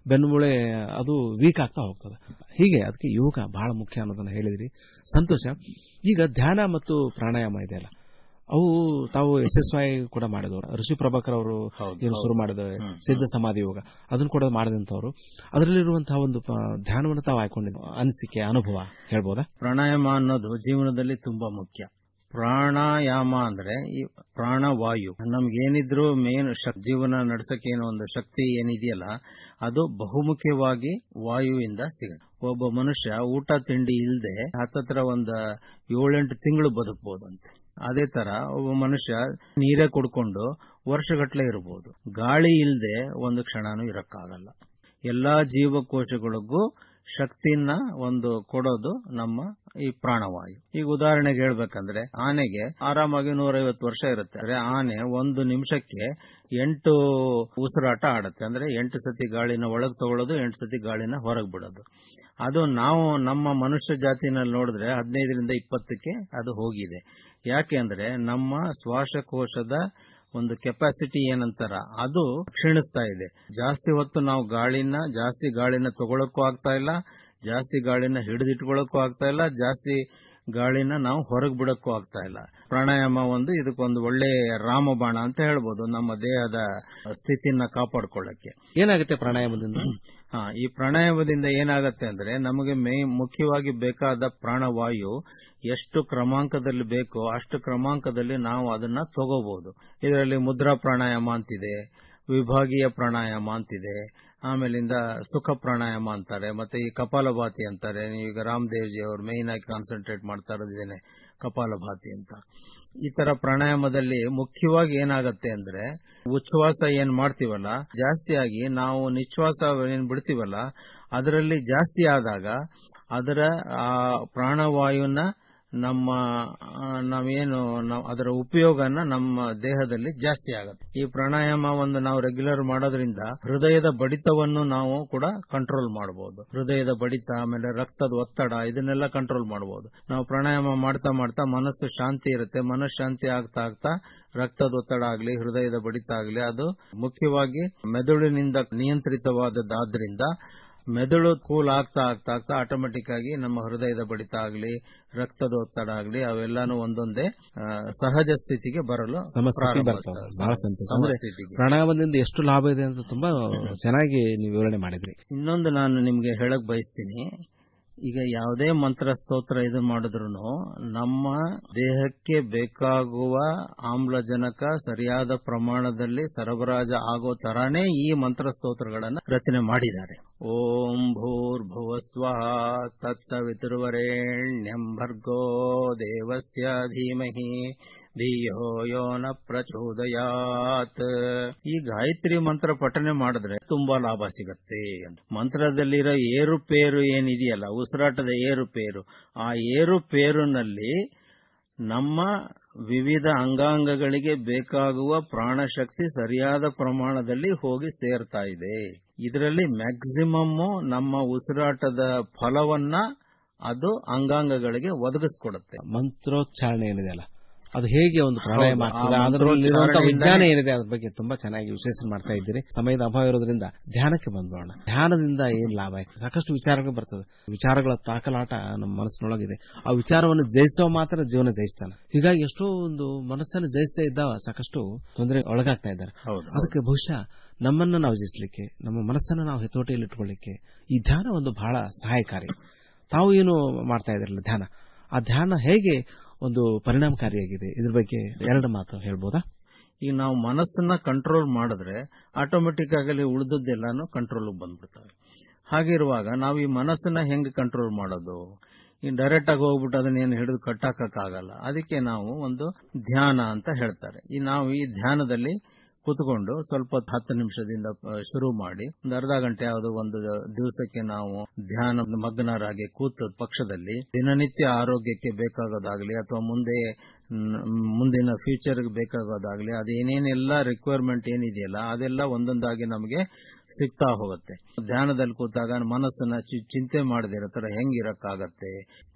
ಬೆನ್ನುಮೂಳೆ ಅದು ವೀಕ್ ಆಗ್ತಾ ಹೋಗ್ತದೆ ಹೀಗೆ ಅದಕ್ಕೆ ಯೋಗ ಬಹಳ ಮುಖ್ಯ ಅನ್ನೋದನ್ನ ಹೇಳಿದ್ರಿ ಸಂತೋಷ ಈಗ ಧ್ಯಾನ ಮತ್ತು ಪ್ರಾಣಾಯಾಮ ಇದೆಯಲ್ಲ ಅವು ತಾವು ಎಸ್ ಎಸ್ ವೈ ಕೂಡ ಮಾಡಿದವರು ಋಷಿ ಪ್ರಭಾಕರ್ ಅವರು ಏನು ಶುರು ಮಾಡಿದ ಸಿದ್ಧ ಸಮಾಧಿ ಯೋಗ ಅದನ್ನು ಕೂಡ ಮಾಡಿದಂತವರು ಅದರಲ್ಲಿರುವಂತಹ ಒಂದು ಪ- ಧ್ಯಾನವನ್ನು ತಾವು ಆಯ್ಕೊಂಡಿದ್ದು ಅನಿಸಿಕೆ ಅನುಭವ ಹೇಳ್ಬೋದಾ ಪ್ರಾಣಾಯಾಮ ಅನ್ನೋದು ಜೀವನದಲ್ಲಿ ತುಂಬಾ ಮುಖ್ಯ ಪ್ರಾಣಾಯಾಮ ಅಂದ್ರೆ ಈ ಪ್ರಾಣವಾಯು ನಮ್ಗೇನಿದ್ರು ಮೇನ್ ಜೀವನ ನಡ್ಸಕ್ಕೆ ಏನೋ ಒಂದು ಶಕ್ತಿ ಏನಿದೆಯಲ್ಲ ಅದು ಬಹುಮುಖ್ಯವಾಗಿ ವಾಯುವಿಂದ ಸಿಗುತ್ತೆ ಒಬ್ಬ ಮನುಷ್ಯ ಊಟ ತಿಂಡಿ ಇಲ್ಲದೆ ಹತ್ತತ್ರ ಒಂದ ಏಳೆಂಟು ತಿಂಗಳು ಬದುಕಬಹುದಂತೆ ಅದೇ ತರ ಒಬ್ಬ ಮನುಷ್ಯ ನೀರೇ ಕುಡ್ಕೊಂಡು ವರ್ಷಗಟ್ಲೆ ಇರಬಹುದು ಗಾಳಿ ಇಲ್ಲದೆ ಒಂದು ಕ್ಷಣನೂ ಇರಕ್ಕಾಗಲ್ಲ ಎಲ್ಲಾ ಜೀವಕೋಶಗಳಿಗೂ ಶಕ್ತಿನ ಒಂದು ಕೊಡೋದು ನಮ್ಮ ಈ ಪ್ರಾಣವಾಯು ಈಗ ಉದಾಹರಣೆಗೆ ಹೇಳ್ಬೇಕಂದ್ರೆ ಆನೆಗೆ ಆರಾಮಾಗಿ ನೂರೈವತ್ತು ವರ್ಷ ಇರುತ್ತೆ ಅಂದ್ರೆ ಆನೆ ಒಂದು ನಿಮಿಷಕ್ಕೆ ಎಂಟು ಉಸಿರಾಟ ಆಡುತ್ತೆ ಅಂದ್ರೆ ಎಂಟು ಸತಿ ಗಾಳಿನ ಒಳಗ್ ತಗೊಳ್ಳೋದು ಎಂಟು ಸತಿ ಗಾಳಿನ ಹೊರಗ್ ಬಿಡೋದು ಅದು ನಾವು ನಮ್ಮ ಮನುಷ್ಯ ಜಾತಿನಲ್ಲಿ ನೋಡಿದ್ರೆ ಹದಿನೈದರಿಂದ ಇಪ್ಪತ್ತಕ್ಕೆ ಅದು ಹೋಗಿದೆ ಯಾಕೆ ಅಂದ್ರೆ ನಮ್ಮ ಶ್ವಾಸಕೋಶದ ಒಂದು ಕೆಪಾಸಿಟಿ ಏನಂತಾರ ಅದು ಕ್ಷೀಣಿಸ್ತಾ ಇದೆ ಜಾಸ್ತಿ ಹೊತ್ತು ನಾವು ಗಾಳಿನ ಜಾಸ್ತಿ ಗಾಳಿನ ತಗೊಳಕ್ಕೂ ಆಗ್ತಾ ಇಲ್ಲ ಜಾಸ್ತಿ ಗಾಳಿನ ಹಿಡಿದಿಟ್ಕೊಳ್ಳಕ್ಕೂ ಆಗ್ತಾ ಇಲ್ಲ ಜಾಸ್ತಿ ಗಾಳಿನ ನಾವು ಹೊರಗೆ ಬಿಡಕ್ಕೂ ಆಗ್ತಾ ಇಲ್ಲ ಪ್ರಾಣಾಯಾಮ ಒಂದು ಇದಕ್ಕೊಂದು ಒಳ್ಳೆ ರಾಮಬಾಣ ಅಂತ ಹೇಳ್ಬೋದು ನಮ್ಮ ದೇಹದ ಸ್ಥಿತಿನ ಕಾಪಾಡ್ಕೊಳ್ಳಕ್ಕೆ ಏನಾಗುತ್ತೆ ಪ್ರಾಣಾಯಾಮದಿಂದ ಹಾ ಈ ಪ್ರಾಣಾಯಾಮದಿಂದ ಏನಾಗತ್ತೆ ಅಂದ್ರೆ ನಮಗೆ ಮೇ ಮುಖ್ಯವಾಗಿ ಬೇಕಾದ ಪ್ರಾಣವಾಯು ಎಷ್ಟು ಕ್ರಮಾಂಕದಲ್ಲಿ ಬೇಕೋ ಅಷ್ಟು ಕ್ರಮಾಂಕದಲ್ಲಿ ನಾವು ಅದನ್ನ ತಗೋಬಹುದು ಇದರಲ್ಲಿ ಮುದ್ರಾ ಪ್ರಾಣಾಯಾಮ ಅಂತಿದೆ ವಿಭಾಗೀಯ ಪ್ರಾಣಾಯಾಮ ಅಂತಿದೆ ಆಮೇಲಿಂದ ಸುಖ ಪ್ರಾಣಾಯಾಮ ಅಂತಾರೆ ಮತ್ತೆ ಈ ಕಪಾಲಭಾತಿ ಅಂತಾರೆ ಈಗ ರಾಮದೇವ್ಜಿ ಅವರು ಮೇನ್ ಆಗಿ ಕಾನ್ಸಂಟ್ರೇಟ್ ಮಾಡ್ತಾ ಇರೋದೇನೆ ಕಪಾಲಭಾತಿ ಅಂತ ಈ ತರ ಪ್ರಾಣಾಯಾಮದಲ್ಲಿ ಮುಖ್ಯವಾಗಿ ಏನಾಗತ್ತೆ ಅಂದ್ರೆ ಉಚ್ಛ್ವಾಸ ಏನ್ ಮಾಡ್ತೀವಲ್ಲ ಜಾಸ್ತಿ ಆಗಿ ನಾವು ನಿಶ್ವಾಸ ಏನ್ ಬಿಡ್ತೀವಲ್ಲ ಅದರಲ್ಲಿ ಜಾಸ್ತಿ ಆದಾಗ ಅದರ ಆ ಪ್ರಾಣವಾಯುನ ನಮ್ಮ ಆ, ನಾವೇನು ನಾವು ಅದರ ಉಪಯೋಗನ ನಮ್ಮ ದೇಹದಲ್ಲಿ ಜಾಸ್ತಿ ಆಗುತ್ತೆ ಈ ಪ್ರಾಣಾಯಾಮ ಒಂದು ನಾವು ರೆಗ್ಯುಲರ್ ಮಾಡೋದ್ರಿಂದ ಹೃದಯದ ಬಡಿತವನ್ನು ನಾವು ಕೂಡ ಕಂಟ್ರೋಲ್ ಮಾಡಬಹುದು ಹೃದಯದ ಬಡಿತ ಆಮೇಲೆ ರಕ್ತದ ಒತ್ತಡ ಇದನ್ನೆಲ್ಲ ಕಂಟ್ರೋಲ್ ಮಾಡಬಹುದು ನಾವು ಪ್ರಾಣಾಯಾಮ ಮಾಡ್ತಾ ಮಾಡ್ತಾ ಮನಸ್ಸು ಶಾಂತಿ ಇರುತ್ತೆ ಮನಸ್ಸು ಶಾಂತಿ ಆಗ್ತಾ ಆಗ್ತಾ ರಕ್ತದ ಒತ್ತಡ ಆಗಲಿ ಹೃದಯದ ಬಡಿತ ಆಗಲಿ ಅದು ಮುಖ್ಯವಾಗಿ ಮೆದುಳಿನಿಂದ ನಿಯಂತ್ರಿತವಾದದ್ದಾದ್ರಿಂದ ಮೆದುಳು ಕೂಲ್ ಆಗ್ತಾ ಆಗ್ತಾ ಆಗ್ತಾ ಆಟೋಮೆಟಿಕ್ ಆಗಿ ನಮ್ಮ ಹೃದಯದ ಬಡಿತ ಆಗಲಿ ರಕ್ತದ ಒತ್ತಡ ಆಗಲಿ ಅವೆಲ್ಲಾನು ಒಂದೊಂದೇ ಆ, ಸಹಜ ಸ್ಥಿತಿಗೆ ಬರಲು ಸಮಸ್ಥಿತಿ ಪ್ರಾರಂಭಿಸ್ತವೆ. ಬರ್ತವೆ ಬಹಳ ಸಂತೋಷ ಅಂದ್ರೆ ಸಮಸ್ಥಿತಿಗೆ. ಪ್ರಾಣಾಯಾಮದಿಂದ ಎಷ್ಟು ಲಾಭ ಇದೆ ಅಂತ ತುಂಬಾ ಚೆನ್ನಾಗಿ ನೀವು ವಿವರಣೆ ಮಾಡಿದ್ರಿ ಇನ್ನೊಂದು ನಾನು ನಿಮ್ಗೆ ಹೇಳಕ್ ಬಯಸ್ತೀನಿ ಈಗ ಯಾವುದೇ ಮಂತ್ರ ಸ್ತೋತ್ರ ಇದು ಮಾಡಿದ್ರು ನಮ್ಮ ದೇಹಕ್ಕೆ ಬೇಕಾಗುವ ಆಮ್ಲಜನಕ ಸರಿಯಾದ ಪ್ರಮಾಣದಲ್ಲಿ ಸರಬರಾಜು ಆಗೋ ತರಾನೇ ಈ ಮಂತ್ರ ಸ್ತೋತ್ರಗಳನ್ನ ರಚನೆ ಮಾಡಿದ್ದಾರೆ ಓಂ ಭೂರ್ಭುವ ಸ್ವಃ ತತ್ಸವಿತುರ್ವರೆಣ್ಯಂ ಭರ್ಗೋ ದೇವಸ್ಯ ಧೀಮಹಿ ಧಿಯೋ ಯೋ ನ ಪ್ರಚೋದಯಾತ್ ಈ ಗಾಯತ್ರಿ ಮಂತ್ರ ಪಠನೆ ಮಾಡಿದ್ರೆ ತುಂಬಾ ಲಾಭ ಸಿಗತ್ತೆ ಅಂತ. ಮಂತ್ರದಲ್ಲಿರೋ ಏರುಪೇರು ಏನಿದೆಯಲ್ಲ ಉಸಿರಾಟದ ಏರುಪೇರು ಆ ಏರುಪೇರುನಲ್ಲಿ ನಮ್ಮ ವಿವಿಧ ಅಂಗಾಂಗಗಳಿಗೆ ಬೇಕಾಗುವ ಪ್ರಾಣಶಕ್ತಿ ಸರಿಯಾದ ಪ್ರಮಾಣದಲ್ಲಿ ಹೋಗಿ ಸೇರ್ತಾ ಇದೆ ಇದರಲ್ಲಿ ಮ್ಯಾಕ್ಸಿಮಮ್ ನಮ್ಮ ಉಸಿರಾಟದ ಫಲವನ್ನ ಅದು ಅಂಗಾಂಗಗಳಿಗೆ ಒದಗಿಸ್ಕೊಡುತ್ತೆ ಮಂತ್ರೋಚ್ಚಾರಣೆ ಏನಿದೆ ಅಲ್ಲ ಅದು ಹೇಗೆ ಒಂದು ಪ್ರಾಣಾಯಾಮ ಹೌದು, ಆ ಆಗ್ತದೆ ಅದರಲ್ಲಿರುವಂತಹ ಮಂತ್ರೋಚ್ಚಾರಣೆಯಿಂದಲೇ- ವಿಜ್ಞಾನ ಏನಿದೆ ಅದ್ರ ಬಗ್ಗೆ ತುಂಬಾ ಚೆನ್ನಾಗಿ ವಿಶ್ಲೇಷಣೆ ಮಾಡ್ತಾ ಇದ್ದೀರಿ ಸಮಯದ ಅಭಾವ ಇರೋದ್ರಿಂದ ಧ್ಯಾನಕ್ಕೆ ಬಂದ್ಬೋಣ ಧ್ಯಾನದಿಂದ ಏನ್ ಲಾಭ ಆಯ್ತು ಸಾಕಷ್ಟು ವಿಚಾರಗಳು ಬರ್ತದೆ ವಿಚಾರಗಳ ತಾಕಲಾಟ ನಮ್ಮ ಮನಸ್ಸಿನೊಳಗಿದೆ ಆ ವಿಚಾರವನ್ನು ಜಯಿಸುವ ಮಾತ್ರ ಜೀವನ ಜಯಿಸ್ತಾನೆ ಹೀಗಾಗಿ ಎಷ್ಟೋ ಒಂದು ಮನಸ್ಸನ್ನು ಜಯಿಸ್ತಾ ಇದ್ದ ಸಾಕಷ್ಟು ತೊಂದರೆ ಒಳಗಾಗ್ತಾ ಇದ್ದಾರೆ ಅದಕ್ಕೆ ಬಹುಶಃ ನಮ್ಮನ್ನ ನಾವು ಜಯಿಸಲಿಕ್ಕೆ ನಮ್ಮ ಮನಸ್ಸನ್ನು ನಾವು ಹತೋಟಿಯಲ್ಲಿ ಇಟ್ಕೊಳ್ಳಿಕ್ಕೆ ಈ ಧ್ಯಾನ ಒಂದು ಬಹಳ ಸಹಾಯಕಾರಿ ತಾವು ಏನು ಮಾಡ್ತಾ ಇದ್ರಲ್ಲ ಧ್ಯಾನ ಆ ಧ್ಯಾನ ಹೇಗೆ ಒಂದು ಪರಿಣಾಮಕಾರಿಯಾಗಿದೆ ಇದ್ರ ಬಗ್ಗೆ ಎರಡು ಮಾತು ಹೇಳ್ಬೋದಾ ಈಗ ನಾವು ಮನಸ್ಸನ್ನ ಕಂಟ್ರೋಲ್ ಮಾಡಿದ್ರೆ ಆಟೋಮೆಟಿಕ್ ಆಗಲಿ ಉಳಿದದ್ದೆಲ್ಲಾನು ಕಂಟ್ರೋಲ್ ಬಂದ್ಬಿಡ್ತವೆ ಹಾಗಿರುವಾಗ ನಾವು ಈ ಮನಸ್ಸನ್ನ ಹೆಂಗ್ ಕಂಟ್ರೋಲ್ ಮಾಡೋದು ಈ ಡೈರೆಕ್ಟ್ ಆಗಿ ಹೋಗ್ಬಿಟ್ಟು ಅದನ್ನೇನು ಹಿಡಿದು ಕಟ್ಟಾಕಕ್ಕಾಗಲ್ಲ ಅದಕ್ಕೆ ನಾವು ಒಂದು ಧ್ಯಾನ ಅಂತ ಹೇಳ್ತಾರೆ ಈ ನಾವು ಈ ಧ್ಯಾನದಲ್ಲಿ ಕೂತ್ಕೊಂಡು ಸ್ವಲ್ಪ ಹೊತ್ತು ಹತ್ತು ನಿಮಿಷದಿಂದ ಆ, ಶುರು ಮಾಡಿ ಒಂದು ಅರ್ಧ ಗಂಟೆ ಯಾವುದೋ ಒಂದು ದಿವಸಕ್ಕೆ ನಾವು ಧ್ಯಾನ ಮಗ್ನರಾಗಿ ಕೂತ ಪಕ್ಷದಲ್ಲಿ ದಿನನಿತ್ಯ ಆರೋಗ್ಯಕ್ಕೆ ಬೇಕಾಗೋದಾಗ್ಲಿ ಅಥವಾ ಮುಂದೆ ಮ್, ಮುಂದಿನ ಫ್ಯೂಚರ್ಗೆ ಬೇಕಾಗೋದಾಗ್ಲಿ ಅದೇನೇನೆಲ್ಲ ರಿಕ್ವೈರ್ಮೆಂಟ್ ಏನಿದೆಯಲ್ಲ ಅದೆಲ್ಲ ಒಂದೊಂದಾಗಿ ನಮಗೆ ಸಿಗ್ತಾ ಹೋಗುತ್ತೆ ಧ್ಯಾನದಲ್ಲಿ ಕೂತಾಗ ಮನಸ್ಸನ್ನ ಚಿ- ಚಿಂತೆ ಮಾಡದಿರೋ ತರ ಹೆಂಗಿರಕ್ಕಾಗತ್ತೆ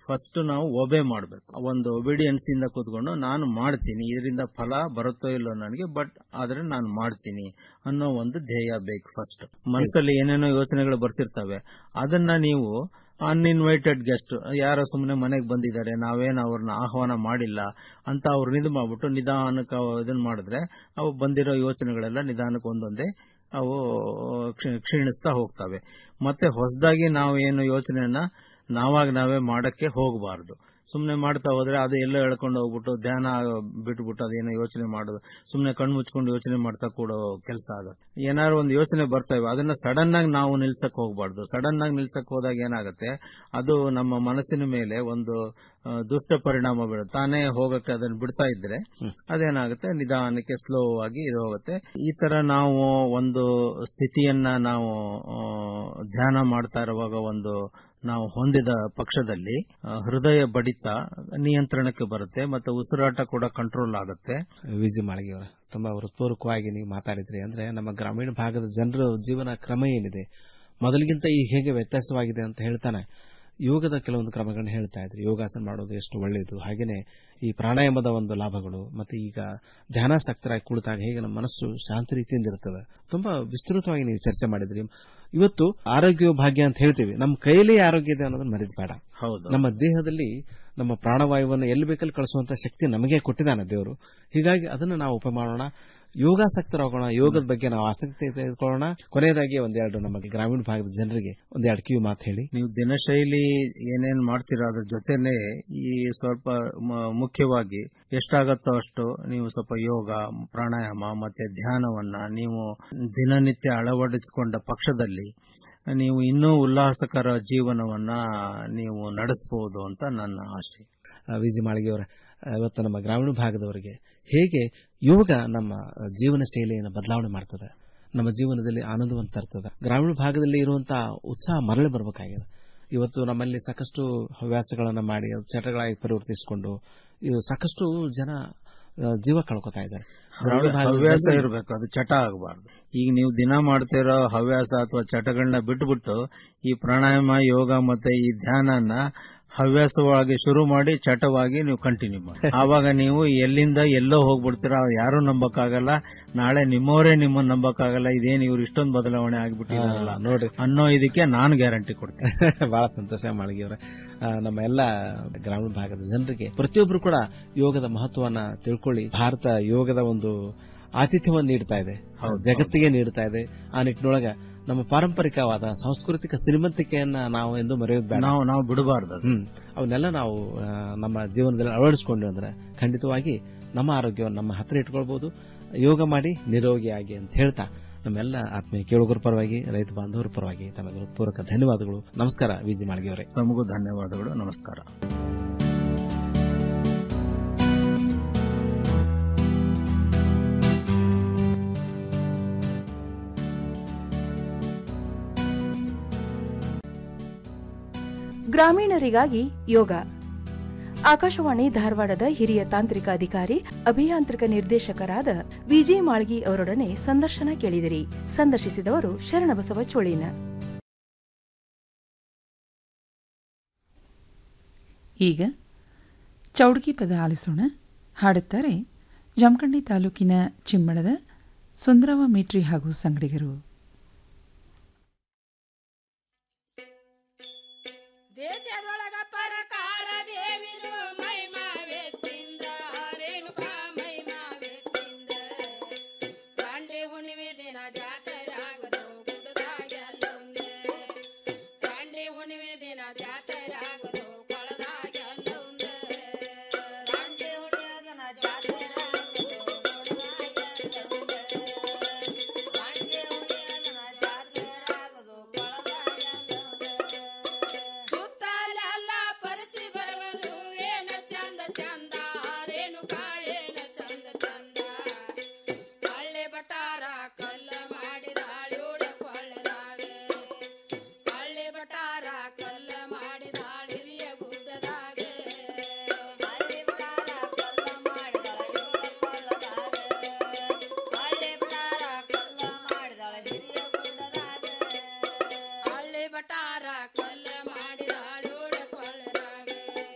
ಫಸ್ಟ್ ನಾವು ಒಬೆ ಮಾಡಬೇಕು ಒಂದು ಒಬಿಡಿಯನ್ಸ್ ಇಂದ ಕೂತ್ಕೊಂಡು ನಾನು ಮಾಡ್ತೀನಿ ಇದರಿಂದ ಫಲ ಬರುತ್ತೋ ಇಲ್ಲೋ ನನಗೆ ಬಟ್ ಆದ್ರೆ ನಾನು ಮಾಡ್ತೀನಿ ಅನ್ನೋ ಒಂದು ಧ್ಯೇಯ ಬೇಕು ಫಸ್ಟ್ ಮನಸ್ಸಲ್ಲಿ ಏನೇನೋ ಯೋಚನೆಗಳು ಬರ್ತಿರ್ತವೆ ಅದನ್ನ ನೀವು ಅನ್ಇನ್ವೈಟೆಡ್ ಗೆಸ್ಟ್ ಯಾರೋ ಸುಮ್ಮನೆ ಮನೆಗೆ ಬಂದಿದ್ದಾರೆ ನಾವೇನು ಅವ್ರನ್ನ ಆಹ್ವಾನ ಮಾಡಿಲ್ಲ ಅಂತ ಅವ್ರನ್ನ ಇದು ಮಾಡ್ಬಿಟ್ಟು ನಿಧಾನಕ್ಕೆ ಅವು ಇದನ್ನ ಮಾಡಿದ್ರೆ ಅವು ಬಂದಿರೋ ಯೋಚನೆಗಳೆಲ್ಲ ನಿಧಾನಕ್ಕೆ ಒಂದೊಂದೇ ಅವು ಕ್ಷಿ- ಕ್ಷೀಣಿಸ್ತಾ ಹೋಗ್ತವೆ ಮತ್ತೆ ಹೊಸದಾಗಿ ನಾವು ಏನು ಯೋಚನೆಯನ್ನ ನಾವಾಗ ನಾವೇ ಮಾಡಕ್ಕೆ ಹೋಗಬಾರ್ದು ಸುಮ್ಮನೆ ಮಾಡ್ತಾ ಹೋದ್ರೆ ಅದು ಎಲ್ಲ ಎಳ್ಕೊಂಡು ಹೋಗ್ಬಿಟ್ಟು ಧ್ಯಾನ ಬಿಟ್ಬಿಟ್ಟು ಅದೇನೋ ಯೋಚನೆ ಮಾಡೋದು ಸುಮ್ಮನೆ ಕಣ್ಣು ಮುಚ್ಕೊಂಡು ಯೋಚನೆ ಮಾಡ್ತಾ ಕೂಡೋ ಕೆಲಸ ಆಗುತ್ತೆ ಏನಾದ್ರು ಒಂದು ಯೋಚನೆ ಬರ್ತಾವೆ ಅದನ್ನ ಸಡನ್ ಆಗಿ ನಾವು ನಿಲ್ಸಕ್ ಹೋಗ್ಬಾರ್ದು ಸಡನ್ ಆಗಿ ನಿಲ್ಸಕ್ ಹೋದಾಗ ಏನಾಗುತ್ತೆ ಅದು ನಮ್ಮ ಮನಸ್ಸಿನ ಮೇಲೆ ಒಂದು ಆ, ದುಷ್ಟ ಪರಿಣಾಮ ಬೀಳುತ್ತೆ ತಾನೇ ಹೋಗಕ್ಕೆ ಅದನ್ನ ಬಿಡ್ತಾ ಇದ್ರೆ ಅದೇನಾಗುತ್ತೆ ನಿಧಾನಕ್ಕೆ ಸ್ಲೋ ಆಗಿ ಇದು ಹೋಗುತ್ತೆ ಈ ತರ ನಾವು ಒಂದು ಸ್ಥಿತಿಯನ್ನ ನಾವು ಆ, ಧ್ಯಾನ ಮಾಡ್ತಾ ಇರುವಾಗ ಒಂದು ನಾವು ಹೊಂದಿದ ಪಕ್ಷದಲ್ಲಿ ಆ, ಹೃದಯ ಬಡಿತ ನಿಯಂತ್ರಣಕ್ಕೆ ಬರುತ್ತೆ ಮತ್ತೆ ಉಸಿರಾಟ ಕೂಡ ಕಂಟ್ರೋಲ್ ಆಗುತ್ತೆ ವಿಜಿ ಮಾಳಿಗೆಯವರ ತುಂಬಾ ಹೃತ್ಪೂರ್ವಕವಾಗಿ ನೀವು ಮಾತಾಡಿದ್ರಿ ಅಂದ್ರೆ ನಮ್ಮ ಗ್ರಾಮೀಣ ಭಾಗದ ಜನರ ಜೀವನ ಕ್ರಮ ಏನಿದೆ ಮೊದಲಿಗಿಂತ ಈಗ ಹೇಗೆ ವ್ಯತ್ಯಾಸವಾಗಿದೆ ಅಂತ ಹೇಳ್ತಾನೆ ಯೋಗದ ಕೆಲವೊಂದು ಕ್ರಮಗಳನ್ನ ಹೇಳ್ತಾ ಇದ್ರಿ ಯೋಗಾಸನ ಮಾಡೋದು ಎಷ್ಟು ಒಳ್ಳೆಯದು ಹಾಗೇನೆ ಈ ಪ್ರಾಣಾಯಾಮದ ಒಂದು ಲಾಭಗಳು ಮತ್ತೆ ಈಗ ಧ್ಯಾನಾಸಕ್ತರಾಗಿ ಕುಳಿತಾಗ ಹೇಗೆ ನಮ್ಮ ಮನಸ್ಸು ಶಾಂತಿ ರೀತಿಯಿಂದ ಇರ್ತದೆ ತುಂಬಾ ವಿಸ್ತೃತವಾಗಿ ನೀವು ಚರ್ಚೆ ಮಾಡಿದ್ರಿ ಇವತ್ತು ಆರೋಗ್ಯ ಭಾಗ್ಯ ಅಂತ ಹೇಳ್ತೀವಿ ನಮ್ಮ ಕೈಯಲ್ಲಿ ಆರೋಗ್ಯ ಇದೆ ಅನ್ನೋದನ್ನ ಮರಿದ್ ಬೇಡ ಹೌದು ನಮ್ಮ ದೇಹದಲ್ಲಿ ನಮ್ಮ ಪ್ರಾಣವಾಯುವನ್ನು ಎಲ್ಲಿ ಬೇಕಲ್ಲಿ ಕಳಿಸುವಂತ ಶಕ್ತಿ ನಮಗೆ ಕೊಟ್ಟಿದ್ದಾನೆ ದೇವರು ಹೀಗಾಗಿ ಅದನ್ನು ನಾವು ಉಪ ಮಾಡೋಣ ಯೋಗಾಸಕ್ತರಾಗೋಣ ಯೋಗದ ಬಗ್ಗೆ ನಾವು ಆಸಕ್ತಿ ತೆಗೆದುಕೊಳ್ಳೋಣ ಕೊನೆಯದಾಗಿ ಒಂದೆರಡು ನಮ್ಮ ಗ್ರಾಮೀಣ ಭಾಗದ ಜನರಿಗೆ ಒಂದೆರಡು ಕಿವಿ ಮಾತು ಹೇಳಿ ನೀವು ದಿನಶೈಲಿ ಏನೇನ್ ಮಾಡ್ತೀರಾ ಅದ್ರ ಜೊತೆನೆ ಈ ಸ್ವಲ್ಪ ಮ- ಮುಖ್ಯವಾಗಿ ಎಷ್ಟಾಗತ್ತೋ ಅಷ್ಟು ನೀವು ಸ್ವಲ್ಪ ಯೋಗ ಪ್ರಾಣಾಯಾಮ ಮತ್ತೆ ಧ್ಯಾನವನ್ನ ನೀವು ದಿನನಿತ್ಯ ಅಳವಡಿಸಿಕೊಂಡ ಪಕ್ಷದಲ್ಲಿ ನೀವು ಇನ್ನೂ ಉಲ್ಲಾಸಕರ ಜೀವನವನ್ನ ನೀವು ನಡೆಸಬಹುದು ಅಂತ ನನ್ನ ಆಶೆ ವಿಜಿ ಮಾಳಿಗೆಯವರ ಇವತ್ತು ನಮ್ಮ ಗ್ರಾಮೀಣ ಭಾಗದವರಿಗೆ ಹೇಗೆ ಯೋಗ ನಮ್ಮ ಜೀವನ ಶೈಲಿಯನ್ನು ಬದಲಾವಣೆ ಮಾಡ್ತದೆ ನಮ್ಮ ಜೀವನದಲ್ಲಿ ಆನಂದವನ್ನು ತರ್ತದೆ ಗ್ರಾಮೀಣ ಭಾಗದಲ್ಲಿ ಇರುವಂತಹ ಉತ್ಸಾಹ ಮರಳಿ ಬರಬೇಕಾಗಿದೆ ಇವತ್ತು ನಮ್ಮಲ್ಲಿ ಸಾಕಷ್ಟು ಹವ್ಯಾಸಗಳನ್ನು ಮಾಡಿ ಅದು ಚಟಗಳಾಗಿ ಪರಿವರ್ತಿಸಿಕೊಂಡು ಇದು ಸಾಕಷ್ಟು ಜನ ಆ, ಜೀವ ಕಳ್ಕೊತಾ ಇದ್ದಾರೆ ಗ್ರಾಮೀಣ ಭಾಗದ ಹವ್ಯಾಸ ಜನರು- ಇರಬೇಕು ಅದು ಚಟ ಆಗಬಾರ್ದು ಈಗ ನೀವು ದಿನ ಮಾಡ್ತಿರೋ ಹವ್ಯಾಸ ಅಥವಾ ಚಟಗಳನ್ನ ಬಿಟ್ಬಿಟ್ಟು ಈ ಪ್ರಾಣಾಯಾಮ ಯೋಗ ಮತ್ತೆ ಈ ಧ್ಯಾನನ ಹವ್ಯಾಸವಾಗಿ ಶುರು ಮಾಡಿ ಚಟವಾಗಿ ನೀವು ಕಂಟಿನ್ಯೂ ಮಾಡಿ ಆವಾಗ ನೀವು ಎಲ್ಲಿಂದ ಎಲ್ಲೋ ಹೋಗ್ಬಿಡ್ತೀರಾ ಯಾರು ನಂಬಕ್ಕಾಗಲ್ಲ ನಾಳೆ ನಿಮ್ಮವರೇ ನಿಮ್ಮನ್ನ ನಂಬಕ್ಕಾಗಲ್ಲ ಇದೇನು ಇವ್ರು ಇಷ್ಟೊಂದು ಬದಲಾವಣೆ ಆಗ್ಬಿಟ್ಟಿದಾರಲ್ಲ ಹಾ, ನೋಡ್ರಿ. ಅನ್ನೋ ಇದಕ್ಕೆ ನಾನು ಗ್ಯಾರಂಟಿ ಕೊಡ್ತೀನಿ ಬಹಳ ಸಂತೋಷ ಮಾಳಿಗೆಯವರ ನಮ್ಮ ಎಲ್ಲ ಗ್ರಾಮೀಣ ಭಾಗದ ಜನರಿಗೆ ಪ್ರತಿಯೊಬ್ಬರು ಕೂಡ ಯೋಗದ ಮಹತ್ವವನ್ನ ತಿಳ್ಕೊಳ್ಳಿ ಭಾರತ ಯೋಗದ ಒಂದು ಆತಿಥ್ಯವನ್ನು ನೀಡ್ತಾ ಇದೆ ಜಗತ್ತಿಗೆ ನೀಡ್ತಾ ಇದೆ ಆ ನಿಟ್ಟಿನೊಳಗ ನಮ್ಮ ಪಾರಂಪರಿಕವಾದ ಸಾಂಸ್ಕೃತಿಕ ಶ್ರೀಮಂತಿಕೆಯನ್ನ ನಾವು ಎಂದು ಮರೆಯೋದು ಬೇಡ ನಾವು ನಾವು ಬಿಡಬಾರ್ದು ಹ್ಮ್ ಅವನ್ನೆಲ್ಲ ನಾವು ಆ, ನಮ್ಮ ಜೀವನದಲ್ಲಿ ಅಳವಡಿಸಿಕೊಂಡು ಅಂದ್ರೆ ಖಂಡಿತವಾಗಿ ನಮ್ಮ ಆರೋಗ್ಯವನ್ನು ನಮ್ಮ ಹತ್ರ ಇಟ್ಕೊಳ್ಬಹುದು ಯೋಗ ಮಾಡಿ ನಿರೋಗಿಯಾಗಿ ಅಂತ ಹೇಳ್ತಾ ನಮ್ಮೆಲ್ಲ ಆತ್ಮೀಯ ಕೇಳುಗರ ಪರವಾಗಿ ರೈತ ಬಾಂಧವರ ಪರವಾಗಿ ತಮಗೆ ಪೂರಕ ಧನ್ಯವಾದಗಳು ನಮಸ್ಕಾರ ವಿಜಿ ಮಾಳಿಗೆಯವರೇ ತಮಗೂ ಧನ್ಯವಾದಗಳು ನಮಸ್ಕಾರ ಗ್ರಾಮೀಣರಿಗಾಗಿ ಯೋಗ ಆಕಾಶವಾಣಿ ಧಾರವಾಡದ ಹಿರಿಯ ತಾಂತ್ರಿಕ ಅಧಿಕಾರಿ ಅಭಿಯಾಂತ್ರಿಕ ನಿರ್ದೇಶಕರಾದ ವಿಜಯ ಮಾಳ್ಗಿ ಅವರೊಡನೆ ಸಂದರ್ಶನ ಕೇಳಿದಿರಿ ಸಂದರ್ಶಿಸಿದವರು ಶರಣಬಸವ ಚೋಳಿನ ಈಗ ಚೌಡ್ಗಿ ಪದ ಆಲಿಸೋಣ ಹಾಡುತ್ತಾರೆ ಜಮಖಂಡಿ ತಾಲೂಕಿನ ಚಿಮ್ಮಳದ ಸುಂದರವ ಮೇಟ್ರಿ ಹಾಗೂ ಸಂಗಡಿಗರು ದೇಶದೊಳಗ ಪರಕಾಲ ದೇವಿದು ಮೈಮಾವೆ ಚಿಂದ ರೇಣುಕಾ ಮೈಮಾವೆ ಚಿಂದ ಕಾಂಡೆ ಹುಣ್ಣಿಮೆ ದಿನ ಜಾತ್ರೆ ಆಗದು ಗುಡ್ಡದಾಗೆಲ್ಲೊಂದೆ ಕಾಂಡೆ ಹುಣ್ಣಿಮೆ ದಿನ ಜಾತ್ರೆ ಆಗದು ಕೊಳದಾಗೆಲ್ಲೊಂದೆ ಕಾಂಡೆ ಹುಣ್ಣಿಮೆ ದಿನ ಜಾತ್ರೆ ಸುತ್ತಲೆಲ್ಲ ಪರಿಸಿ ಬರುವುದು ಏನ ಚಂದ ಚಂದ ರೇಣುಕಾ ಏನ ಚಂದ ಚಂದ ಹಳ್ಳೆ ಬಟಾರ ಕಲ್ಲ ಮಾಡಿದಾಳೋಳ ಕೊಳ್ಳದಾಗ ಹಳ್ಳೆ ಬಟಾರ ಕಲ್ಲ ಮಾಡಿದಾಳ ಹಿರಿಯ ಗುಡ್ಡದಾಗ ಹಳ್ಳೆ ಬಟಾರ ಕಲ್ಲ ಮಾಡಿದಾಳ ಹಳ್ಳೆ ಬಟಾರ ಕಲ್ಲ ಮಾಡಿದಾಳ ಹಿರಿಯ ಗುಡ್ಡದಾಗ ಹಳ್ಳಿ ಬಟಾರ ಕಲ್ಲ ಮಾಡಿದಾಳೋಳ ಕೊಳ್ಳದಾಗ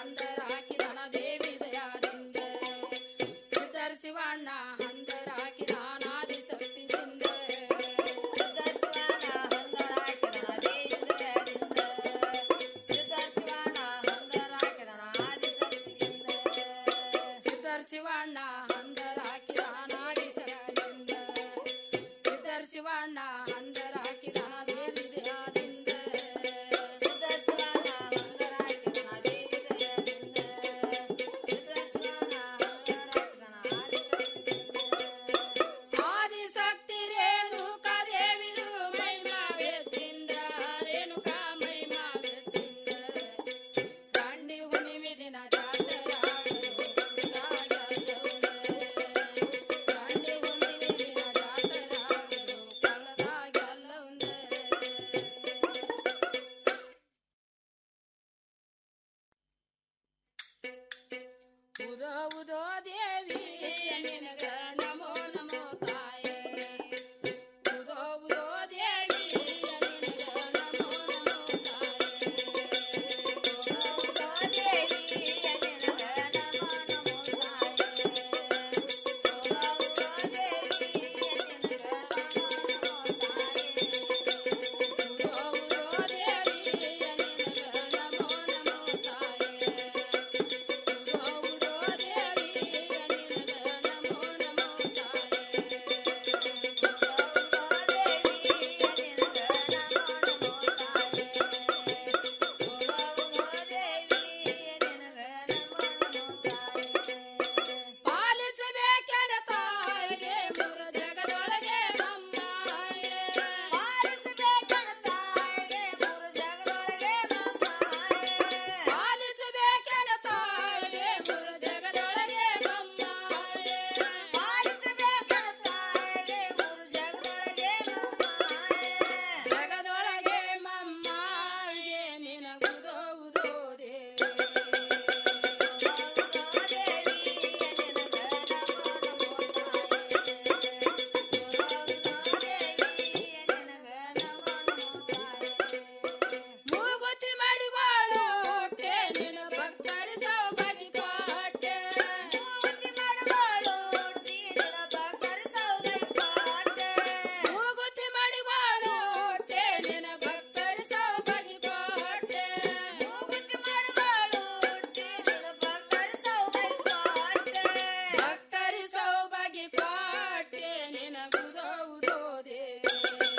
ಹಂದರ ಹಾಕಿದನ ದೇವಿ ದಯಾದಿಂದ ಸಿದ್ಧರ ಶಿವಣ್ಣ ಹಂದರ ಹಾಕಿದಾನ ಆದಿಶಕ್ತಿಯಿಂದ ಸಿದ್ಧರ ಶಿವಣ್ಣ ಹಂದರ ಹಾಕಿದಾನ ಆದಿಶಕ್ತಿಯಿಂದ ಸಿದ್ಧರ ಶಿವಣ್ಣ ಹಂದರ ಹಾಕಿದಾನ ದೇವಿ ದಯಾದಿಂದ ಆದಿಶಕ್ತಿ ರೇಣುಕಾ ದೇವಿದು ಮಹಿಮಾವೆತ್ತಿಂದ ರೇಣುಕಾ ಮಹಿಮಾವೆತ್ತಿಂದ ಕಂಡಿ ಹುಣ್ಣಿಮೆ ದಿನ ಜಾತರ ಕಂಡಿ ಹುಣ್ಣಿಮೆ ದಿನ ಜಾತರ ಕಳ್ಳದಾಗೆಲ್ಲ ಉದೋ ಉದೋ ದೇವಿ ನಿನಗ ನಮೋ ನಮೋ ತಾಯೇ ಉದೋ ಉದೋ ದೇವಿ ನಿನಗ ನಮೋ ನಮೋ ಪಾಲಿಸಬೇಕೆನ ತಾಯಿಗೆ ಮೂರ ಜಗದೊಳಗೆ ಮಮ್ಮಾಯೆ ಪಾಲಿಸಬೇಕೆನ ತಾಯಿಗೆ ಮೂರ ಜಗದೊಳಗೆ ಮಮ್ಮಾಯೆ ಜಗದೊಳಗೆ ಮಮ್ಮಾಯಿಗೆ ನಿನಗುದೋ ಉದೋ ದೇವಿ ಮೂಗುತಿ ಮಾಡಿಗಳು ಹೊಟ್ಟೆ ನಿನ್ನ ಭಕ್ತರ ಸೌಭಾಗಿ ಕೊಟ್ಟೆ ಮೂಗುತಿ ಮಾಡಿಗಳು ಹೊಟ್ಟೆ ನಿನ್ನ ಭಕ್ತರ ಸೌಭಾಗಿ ಕೊಟ್ಟೆ ಭಕ್ತರ ಸೌಭಾಗಿ ಕೊಟ್ಟೆ ನಿನಗುದೋ ಉದೋ ದೇವಿ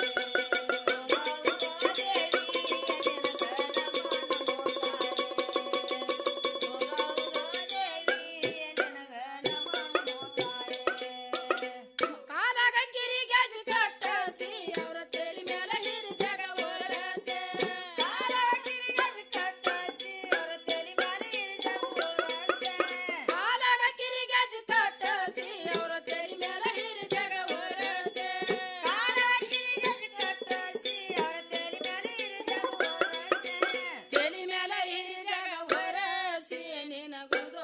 ಕಾಲಗಂಗಿರಿ ಗಾಜು ಕಟ್ಟಸಿ ಅವರ ತೆರಿ ಮೇಲೆ ಹಿರಿ ಜಗ ಒಳಸೆ ಕಾಲಗಂಗಿರಿ ಗಾಜು ಕಟ್ಟಸಿ ಅವರ ತೆರಿ ಮೇಲೆ ಹಿರಿ ಜಗ ಒಳಸೆ ತೆಲಿ ಮೇಲೆ ಹಿರಿ ಜಗ ಒರಸಿ ನಿನಗುದ